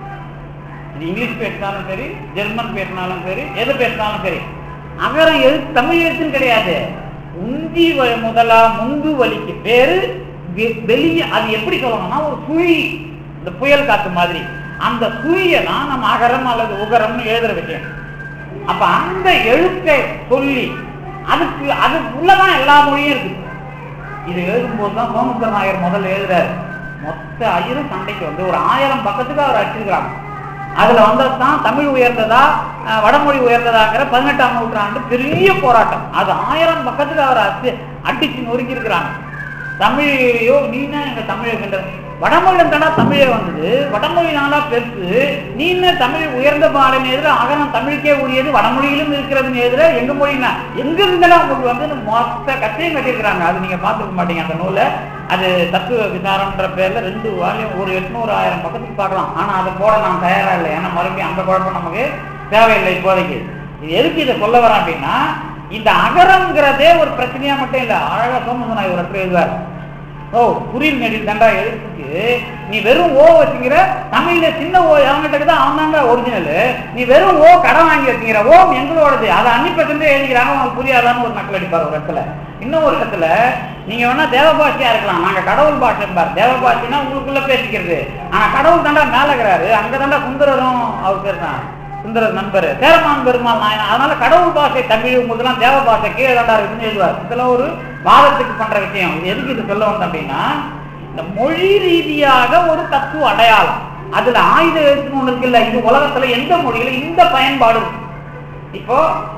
இது இங்கிலீஷ் பேசினாலும் சரி ஜெர்மன் பேசினாலும் சரி எது பேசினாலும் சரி அகரம் எழுத்து தமிழ் எழுத்துன்னு கிடையாது உந்தி வ- முதலா முந்து வலிக்கு பேரு வெ- வெளிய அது எப்படி சொல்லணும்னா ஒரு சுழி இந்த புயல் காத்து மாதிரி அந்த சுழியை தான் நம்ம அகரம் அல்லது உகரம்னு எழுதுற விஷயம் அப்ப அந்த எழுத்தை சொல்லி அதுக்கு அதுக்குள்ளதான் எல்லா மொழியும் இருக்கு இது எழுதும்போது தான் சோமசுந்தர நாயர் முதல்ல எழுதுறாரு மொத்த ஐயரும் சண்டைக்கு வந்து ஒரு ஆயிரம் பக்கத்துக்கு அவர் அடிச்சிருக்கிறாங்க அதுல வந்தது தான் தமிழ் உயர்ந்ததா அஹ், வடமொழி உயர்ந்ததாங்கிற பதினெட்டாம் நூற்றாண்டு பெரிய போராட்டம் அது ஆயிரம் பக்கத்துக்கு அவர் அடிச்சு அடிச்சு நொறுக்கி இருக்கிறாங்க தமிழையோ நீனா எங்க தமிழ் இருக்கின்ற வடமொழியில தானா தமிழே வந்தது வடமொழி நாளா பெருசு நீன தமிழ் உயர்ந்த பாடம் எதிர அகரம் தமிழுக்கே உரியது வடமொழியிலும் இருக்கிறதுன்னு எதிர எங்க மொழினா எங்க இருந்தாலும் உங்களுக்கு வந்து மொத்த கட்டையும் கட்டியிருக்கிறாங்க அது நீங்க பார்த்துக்க மாட்டீங்க அந்த நூலை அது தத்துவ விசாரம்ன்ற பேர்ல ரெண்டு வாலியம் ஒரு எட்நூறு ஆயிரம் பக்கத்துக்கு பார்க்கலாம் ஆனா அதை போட நான் தயாரா இல்லை ஏன்னா மறுபடியும் அந்த குழப்பம் நமக்கு தேவையில்லை இப்போதைக்கு இது எதுக்கு இதை சொல்ல வரேன் அப்படின்னா இந்த அகரம்ங்கிறதே ஒரு பிரச்சனையா மட்டும் இல்ல அழகா சோமசனாய் ஒரு இடத்துல எழுதுவார் ஓ குறில் நெடில் தண்டா எழுத்துக்கு நீ வெறும் ஓ வச்சுக்கிற தமிழ்ல சின்ன ஓ அவங்ககிட்ட தான் அவன் தாங்க ஒரிஜினல் நீ வெறும் ஓ கடன் வாங்கி வச்சுக்கிற ஓம் எங்களோடது அதை அன்னிப்பட்டு எழுதிக்கிறாங்க உங்களுக்கு புரியாதான்னு ஒரு நக்கல் அடிப்பார் ஒரு இடத்துல இன்னும் ஒரு இடத்துல நீங்க வேணா தேவபாஷையா இருக்கலாம் நாங்க கடவுள் பாஷை பார் தேவபாஷைனா உங்களுக்குள்ள பேசிக்கிறது ஆனா கடவுள் தாண்டா மேல இருக்கிறாரு அங்க தாண்டா சுந்தரரும் அவர் பேர் தான் சுந்தரர் நண்பர் சேரமான் பெருமாள் நாயனா அதனால கடவுள் பாஷை தமிழ் உங்களுக்குலாம் தேவ பாஷை கீழே தாண்டா இருக்குன்னு எழுதுவார் இதெல்லாம் ஒரு வாதத்துக்கு பண்ற விஷயம் இது எதுக்கு இது சொல்ல வந்தோம் அப்படின்னா இந்த மொழி ரீதியாக ஒரு தத்துவ அடையாளம் அதுல ஆயுத எழுத்துன்னு ஒண்ணு இருக்குல்ல இது உலகத்துல எந்த மொழியில இந்த பயன்பாடு இருக்கு. இப்போ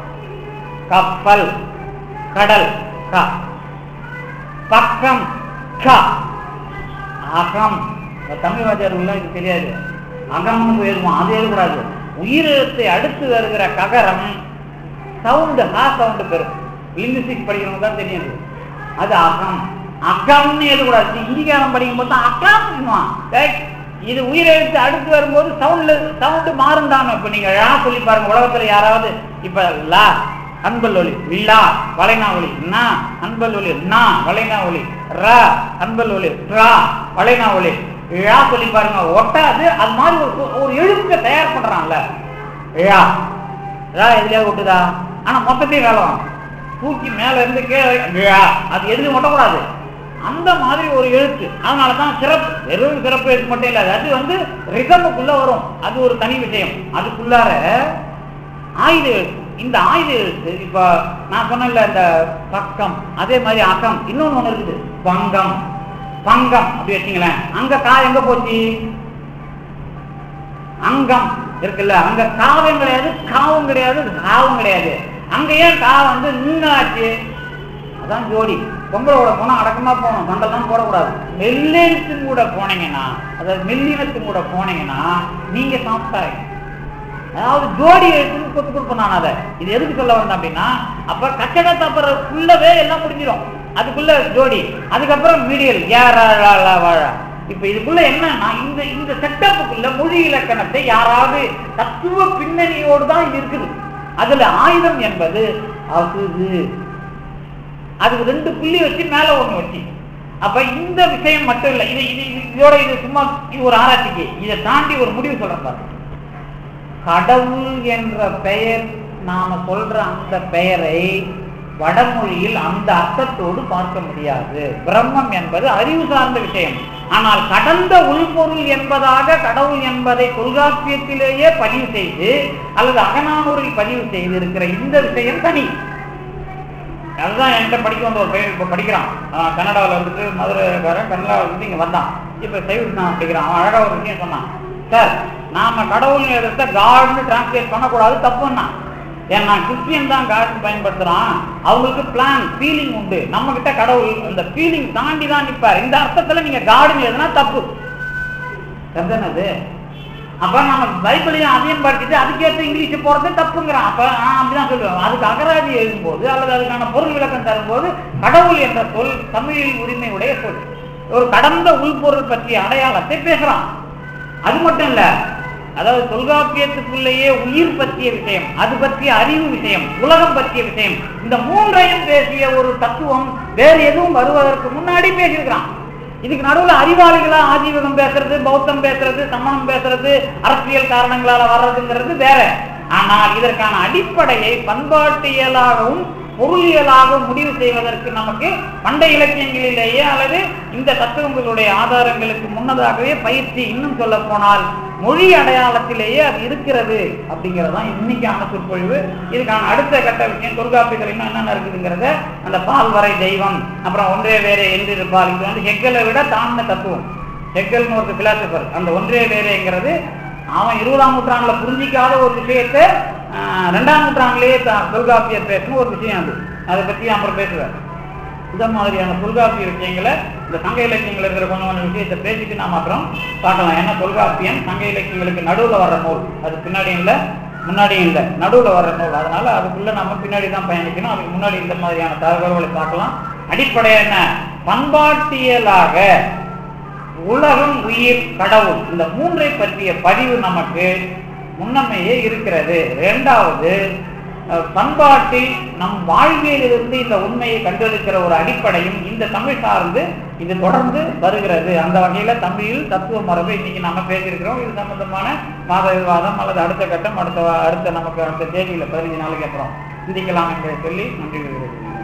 கப்பல் கடல் க பக்கம் க அகம் இந்த தமிழ் வாத்தியாருக்குலாம் இது தெரியாது அகம்னு எழுதுவோம் அது எழுதக்கூடாது உயிரெழுத்தை அடுத்து வருகிற ககரம் சவுண்டு ஹா சவுண்டு பெறும் லிங்குஸ்டிக் படிக்கிறவங்க தான் தெரியும் இது. அது அகம் அகம்னு எழுதக்கூடாது இந்திகாரம் படிக்கும் போது தான் அகம் இது உயிரெழுத்து அடுத்து வரும்போது சவுண்ட்ல சவுண்டு மாறும் தானே இப்ப நீங்க ழா சொல்லி பாருங்க உலகத்துல யாராவது இப்ப லா அன்பல் ஒலி லா வளைனா ஒலி நா அன்பல் ஒலி நா வளைனா ஒலி ரா அன்பல் ஒலி ரா வளைனா ஒலி ழா சொல்லி பாருங்க ஒட்டாது அது மாதிரி ஒரு ஒரு எழுத்தை தயார் பண்றான்ல ழா ரா எதுலயாவது ஒட்டுதா ஆனா மொத்தத்தையும் வேலம் தூக்கி மேல இருந்து கீழே வரைக்கும் ழா அது எதுவும் ஒட்டக்கூடாது அந்த மாதிரி ஒரு எழுத்து அதனாலதான் சிறப்பு வெறும் சிறப்பு எழுத்து மட்டும் இல்ல அது வந்து ரிதமுக்குள்ள வரும் அது ஒரு தனி விஷயம் அதுக்குள்ளார ஆயுத எழுத்து இந்த ஆயுத எழுத்து இப்ப நான் சொன்னேன்ல இந்த பக்கம் அதே மாதிரி அகம் இன்னொன்னு ஒண்ணு இருக்குது பங்கம் பங்கம் அப்படி வச்சுங்களேன் அங்க கா எங்க போச்சு அங்கம் இருக்குல்ல அங்க காவும் கிடையாது காவும் கிடையாது காவும் கிடையாது அங்க ஏன் கா வந்து நீங்க ஆச்சு அதான் ஜோடி பொம்பளோட போனா அடக்கமா போகணும் சண்டெல்லாம் போடக்கூடாது மெல்லினத்து கூட போனீங்கன்னா அதாவது மெல்லினத்து கூட போனீங்கன்னா நீங்க சாப்பிட்டாங்க அதாவது ஜோடி எடுத்து கொத்து கொடுப்பேன் நான் அதை இது எதுக்கு சொல்ல வந்தேன் அப்படின்னா அப்ப கச்சட தப்புறதுக்குள்ளவே எல்லாம் முடிஞ்சிடும் அதுக்குள்ள ஜோடி அதுக்கப்புறம் மீடியல் யாரா வாழ இப்ப இதுக்குள்ள என்னன்னா இந்த இந்த செட்டப்புக்குள்ள மொழி இலக்கணத்தை யாராவது தத்துவ பின்னணியோடு தான் இது இருக்குது அதுல ஆயுதம் என்பது அகுது அதுக்கு ரெண்டு புள்ளி வச்சு மேல ஒண்ணு வச்சு அப்ப இந்த விஷயம் மட்டும் இல்ல இது இது இது- இதோட இது சும்மா இது ஒரு ஆராய்ச்சிக்கு இதை தாண்டி ஒரு முடிவு சொல்றேன் பாருங்க கடவுள் என்ற பெயருக்கு நாம சொல்ற அந்த பெயரை வடமொழியில் அந்த அர்த்தத்தோடு பார்க்க முடியாது பிரம்மம் என்பது அறிவு சார்ந்த விஷயம் ஆனால் கடந்த உள்பொருள் என்பதாக கடவுள் என்பதை தொல்காப்பியத்திலேயே பதிவு செய்து அல்லது அகநானூரில் பதிவு செய்து இருக்கிற இந்த விஷயம் தனி அதுதான் என்கிட்ட படிக்க வந்த ஒரு பையன் இப்போ படிக்கிறான் ஆஹ் கன்னடாவில் வந்துட்டு மதுரைக்காரன் கன்னடாவில் வந்து இங்கே வந்தான் இப்போ சைவ நான் படிக்கிறான் அவன் அழகாக ஒரு விஷயம் சொன்னான் சார் நாம கடவுள் எழுத காட்னு டிரான்ஸ்லேட் பண்ணக்கூடாது தப்புன்னா ஏன்னா கிறிஸ்டியன் தான் காட் பயன்படுத்துறான் அவங்களுக்கு பிளான் ஃபீலிங் உண்டு நம்ம கிட்ட கடவுள் அந்த ஃபீலிங் தாண்டி தான் நிற்பார் இந்த அர்த்தத்துல நீங்க காடுன்னு எழுதுனா தப்பு அது அப்ப நம்ம பைபிளையும் அதையும் படிச்சுட்டு அதுக்கேற்ற இங்கிலீஷ் போறது தப்புங்கிறான் அப்ப நான் அப்படிதான் சொல்லுவேன் அதுக்கு அகராதி எழுதும்போது அல்லது அதுக்கான பொருள் விளக்கம் தரும்போது கடவுள் என்ற சொல் தமிழில் உரிமையுடைய சொல் ஒரு கடந்த உள்பொருள் பற்றிய அடையாளத்தை பேசுறான் அது மட்டும் இல்ல அதாவது தொல்காப்பியத்துக்குள்ளேயே உயிர் பற்றிய விஷயம் அது பற்றிய அறிவு விஷயம் உலகம் பற்றிய விஷயம் இந்த மூன்றையும் பேசிய ஒரு தத்துவம் வேறு எதுவும் வருவதற்கு முன்னாடி பேசியிருக்கிறான் இதுக்கு நடுவுல அறிவாளிகளா ஆஜீவகம் பேசுறது பௌத்தம் பேசுறது சமணம் பேசுறது அரசியல் காரணங்களால வர்றதுங்கிறது வேற ஆனால் இதற்கான அடிப்படையை பண்பாட்டியலாகவும் பொருளியலாகவும் முடிவு செய்வதற்கு நமக்கு பண்டைய இலக்கியங்களிலேயே அல்லது இந்த தத்துவங்களுடைய ஆதாரங்களுக்கு முன்னதாகவே பயிற்சி இன்னும் சொல்ல போனால் மொழி அடையாளத்திலேயே அது இருக்கிறது அப்படிங்கறதுதான் இன்னைக்கான சொற்பொழிவு இதுக்கான அடுத்த கட்ட விஷயம் தொல்காப்பியத்தில் இன்னும் என்னென்ன இருக்குதுங்கிறத அந்த பால்வரை தெய்வம் அப்புறம் ஒன்றே வேறே என்றிருப்பால் இது வந்து ஹெக்கலை விட தாழ்ந்த தத்துவம் ஹெக்கல்னு ஒரு பிலாசபர் அந்த ஒன்றே வேறேங்கிறது அவன் இருபதாம் நூற்றாண்டுல புரிஞ்சிக்காத ஒரு விஷயத்தை ஆஹ், ரெண்டாம் நூற்றாண்டுலேயே த- தொல்காப்பியர் பேசணும் ஒரு விஷயம் அது அதை பத்தி அப்புறம் பேசுவார் இந்த மாதிரியான தொல்காப்பிய விஷயங்களை இந்த சங்க இலக்கியங்கள் இருக்கிற கொஞ்சம் கொஞ்சம் விஷயத்தை பேசிட்டு நாம அப்புறம் பார்க்கலாம் ஏன்னா தொல்காப்பியம் சங்க இலக்கியங்களுக்கு நடுவுல வர்ற நூல் அது பின்னாடியும் இல்லை முன்னாடியும் இல்லை நடுவுல வர்ற நூல் அதனால அதுக்குள்ள நம்ம பின்னாடி தான் பயணிக்கணும் அதுக்கு முன்னாடி இந்த மாதிரியான தகவல்களை பார்க்கலாம் அடிப்படை என்ன பண்பாட்டியலாக உலகம் உயிர் கடவுள் இந்த மூன்றை பற்றிய பதிவு நமக்கு முன்னமையே இருக்கிறது இரண்டாவது அஹ், பண்பாட்டில் நம் வாழ்வியலிலிருந்து இந்த உண்மையை கண்டெடுக்கிற ஒரு அடிப்படையும் இந்த தமிழ் சார்ந்து இது தொடர்ந்து வருகிறது அந்த வகையில தமிழில் தத்துவ மரபு இன்னைக்கு நம்ம பேசியிருக்கிறோம் இது சம்பந்தமான வாத விவாதம் அல்லது அடுத்த கட்டம் அடுத்த வா- அடுத்த நமக்கு அடுத்த தேதியில பதினஞ்சு நாளைக்கு அப்புறம் சிந்திக்கலாம் என்று சொல்லி நன்றி கூறுகிறேன்